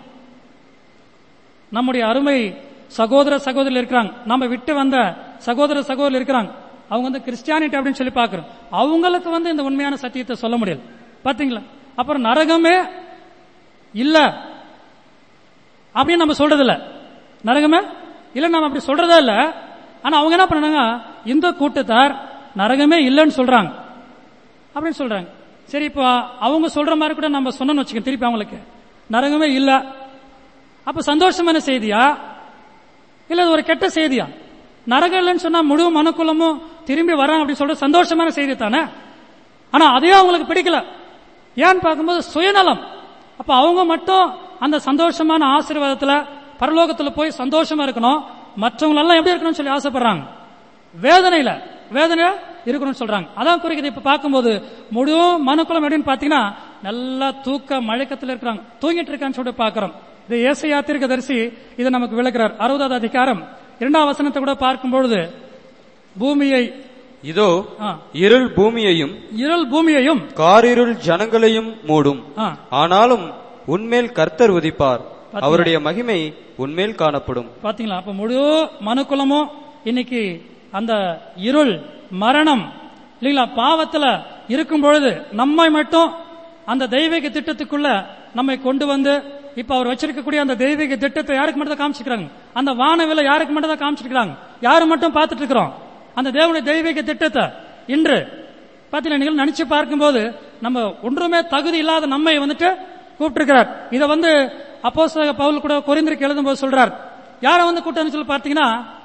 நம்முடைய அருமை சகோதர சகோதரர் இருக்கிறாங்க நம்ம விட்டு வந்த சகோதர சகோதரர் இருக்கிறாங்க அவங்க வந்து கிறிஸ்டியானிட்டி அப்படின்னு சொல்லி பார்க்கிறோம் அவங்களுக்கு வந்து இந்த உண்மையான சத்தியத்தை சொல்ல முடியல பாத்தீங்களா அப்புறம் நரகமே இல்ல அப்படின்னு நம்ம சொல்றது இல்ல நரகமே இல்ல நம்ம அப்படி சொல்றதே இல்ல ஆனா அவங்க என்ன பண்ணாங்க இந்த கூட்டத்தார் நரகமே இல்லைன்னு சொல்றாங்க அப்படின்னு சொல்றாங்க சரி இப்போ அவங்க சொல்ற மாதிரி கூட நம்ம சொன்னோம்னு வச்சுக்கோங்க திருப்பி அவங்களுக்கு நரகமே இல்ல அப்ப சந்தோஷமான செய்தியா இல்ல இது ஒரு கெட்ட செய்தியா நரகம் இல்லைன்னு சொன்னா முழு மனுக்குலமும் திரும்பி வரான் அப்படின்னு சொல்ற சந்தோஷமான செய்தி தானே ஆனா அதே அவங்களுக்கு பிடிக்கல ஏன்னு பார்க்கும்போது சுயநலம் அப்ப அவங்க மட்டும் அந்த சந்தோஷமான ஆசீர்வாதத்துல பரலோகத்துல போய் சந்தோஷமா இருக்கணும் மற்றவங்க எல்லாம் எப்படி இருக்கணும்னு சொல்லி ஆசைப்படுறாங்க வேதனையில வேதனை இருக்கணும்னு சொல்றாங்க அதான் குறிக்குது இப்ப பார்க்கும்போது முழு மனுக்குளம் எப்படின்னு பாத்தீங்கன்னா நல்லா தூக்க மழக்கத்துல இருக்கிறாங்க தூங்கிட்டு இருக்கான்னு சொல்லிட்டு பாக்குறோம் இது ஏசையா தீர்க்கதரிசி இதை நமக்கு விளக்குறார் அறுபதாவது அதிகாரம் இரண்டாம் வசனத்தை கூட பார்க்கும் பொழுது பூமியை இதோ ஆ, இருள் பூமியையும் இருள் பூமியையும் காரிருள் ஜனங்களையும் மூடும் ஆ, ஆனாலும் உன்மேல் கர்த்தர் உதிப்பார் அவருடைய மகிமை உன்மேல் காணப்படும் பாத்தீங்களா அப்ப முழு மனுக்குலமும் இன்னைக்கு அந்த இருள் மரணம் இல்லைங்களா பாவத்துல இருக்கும் பொழுது நம்மை மட்டும் அந்த தெய்வீக திட்டத்துக்குள்ள நம்மை கொண்டு வந்து இப்ப அவர் வச்சிருக்கக்கூடிய அந்த தெய்வீக திட்டத்தை யாருக்கு மட்டும் தான் காமிச்சிருக்காங்க அந்த வானவில யாருக்கு மட்டும் தான் காமிச்சிருக்காங்க யாரு மட்டும் பார்த்துட்டு இருக்கிறோம் அந்த தேவனுடைய தெய்வீக திட்டத்தை இன்று பாத்தீங்கன்னா நீங்கள் நினைச்சு பார்க்கும்போது நம்ம ஒன்றுமே தகுதி இல்லாத நம்மை வந்துட்டு கூப்பிட்டிருக்கிறார் இதை வந்து அப்போ பவுல் கூட கொரிந்திருக்கு எழுதும்போது சொல்றார் யாரை வந்து கூட்டம்னு சொல்லி பார்த்தீங்கன்னா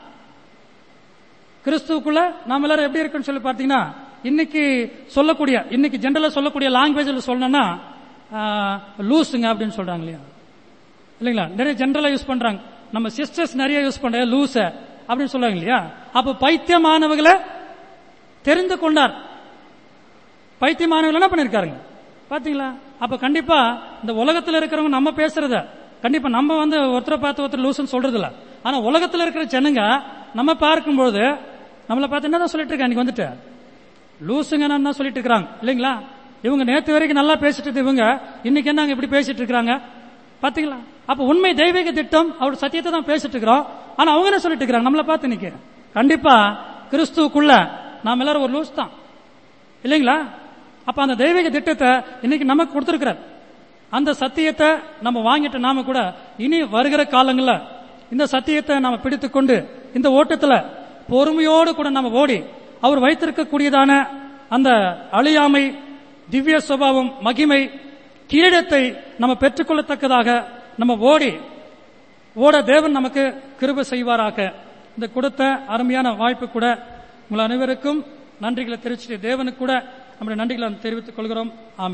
கிறிஸ்துவுக்குள்ள நாம எல்லாரும் எப்படி இருக்குன்னு சொல்லி பார்த்தீங்கன்னா இன்னைக்கு சொல்லக்கூடிய இன்னைக்கு ஜென்ரலா சொல்லக்கூடிய லாங்குவேஜில் சொல்லணும்னா லூஸுங்க அப்படின்னு சொல்றாங்க இல்லையா இல்லைங்களா நிறைய ஜென்ரலா யூஸ் பண்றாங்க நம்ம சிஸ்டர்ஸ் நிறைய யூஸ் பண்ற லூச அப்படின்னு சொல்றாங்க இல்லையா அப்ப பைத்தியமானவர்களை தெரிந்து கொண்டார் பைத்தியமானவர்கள் என்ன பண்ணிருக்காருங்க பாத்தீங்களா அப்ப கண்டிப்பா இந்த உலகத்துல இருக்கிறவங்க நம்ம பேசுறத கண்டிப்பா நம்ம வந்து ஒருத்தரை பார்த்து ஒருத்தர் லூசுன்னு சொல்றது இல்ல ஆனா உலகத்துல இருக்கிற ஜனங்க நம்ம பார்க்கும்போது நம்மளை பார்த்து என்னதான் சொல்லிட்டு இருக்காங்க இன்னைக்கு வந்துட்டு லூசுங்க தான் சொல்லிட்டு இருக்காங்க இல்லைங்களா இவங்க நேத்து வரைக்கும் நல்லா பேசிட்டு இருந்த இவங்க இன்னைக்கு என்னங்க இப்படி பேசிட்டு இருக்காங்க பாத்தீங்களா அப்ப உண்மை தெய்வீக திட்டம் அவர் சத்தியத்தை தான் பேசிட்டு இருக்கிறோம் ஆனா அவங்க என்ன சொல்லிட்டு இருக்காங்க நம்மளை பார்த்து இன்னைக்கு கண்டிப்பா கிறிஸ்துவுக்குள்ள நாம எல்லாரும் ஒரு லூஸ் தான் இல்லைங்களா அப்ப அந்த தெய்வீக திட்டத்தை இன்னைக்கு நமக்கு கொடுத்திருக்கிறார் அந்த சத்தியத்தை நம்ம வாங்கிட்டு நாம கூட இனி வருகிற காலங்கள்ல இந்த சத்தியத்தை நாம பிடித்துக்கொண்டு இந்த ஓட்டத்துல பொறுமையோடு கூட நம்ம ஓடி அவர் வைத்திருக்கக்கூடியதான அந்த அழியாமை திவ்ய சுபாவம் மகிமை கிரீடத்தை நம்ம பெற்றுக்கொள்ளத்தக்கதாக நம்ம ஓடி ஓட தேவன் நமக்கு கிருபை செய்வாராக இந்த கொடுத்த அருமையான வாய்ப்பு கூட உங்கள் அனைவருக்கும் நன்றிகளை தெரிவிச்சுட்டு தேவனுக்கு கூட நம்முடைய நன்றிகளை தெரிவித்துக் கொள்கிறோம் ஆமென்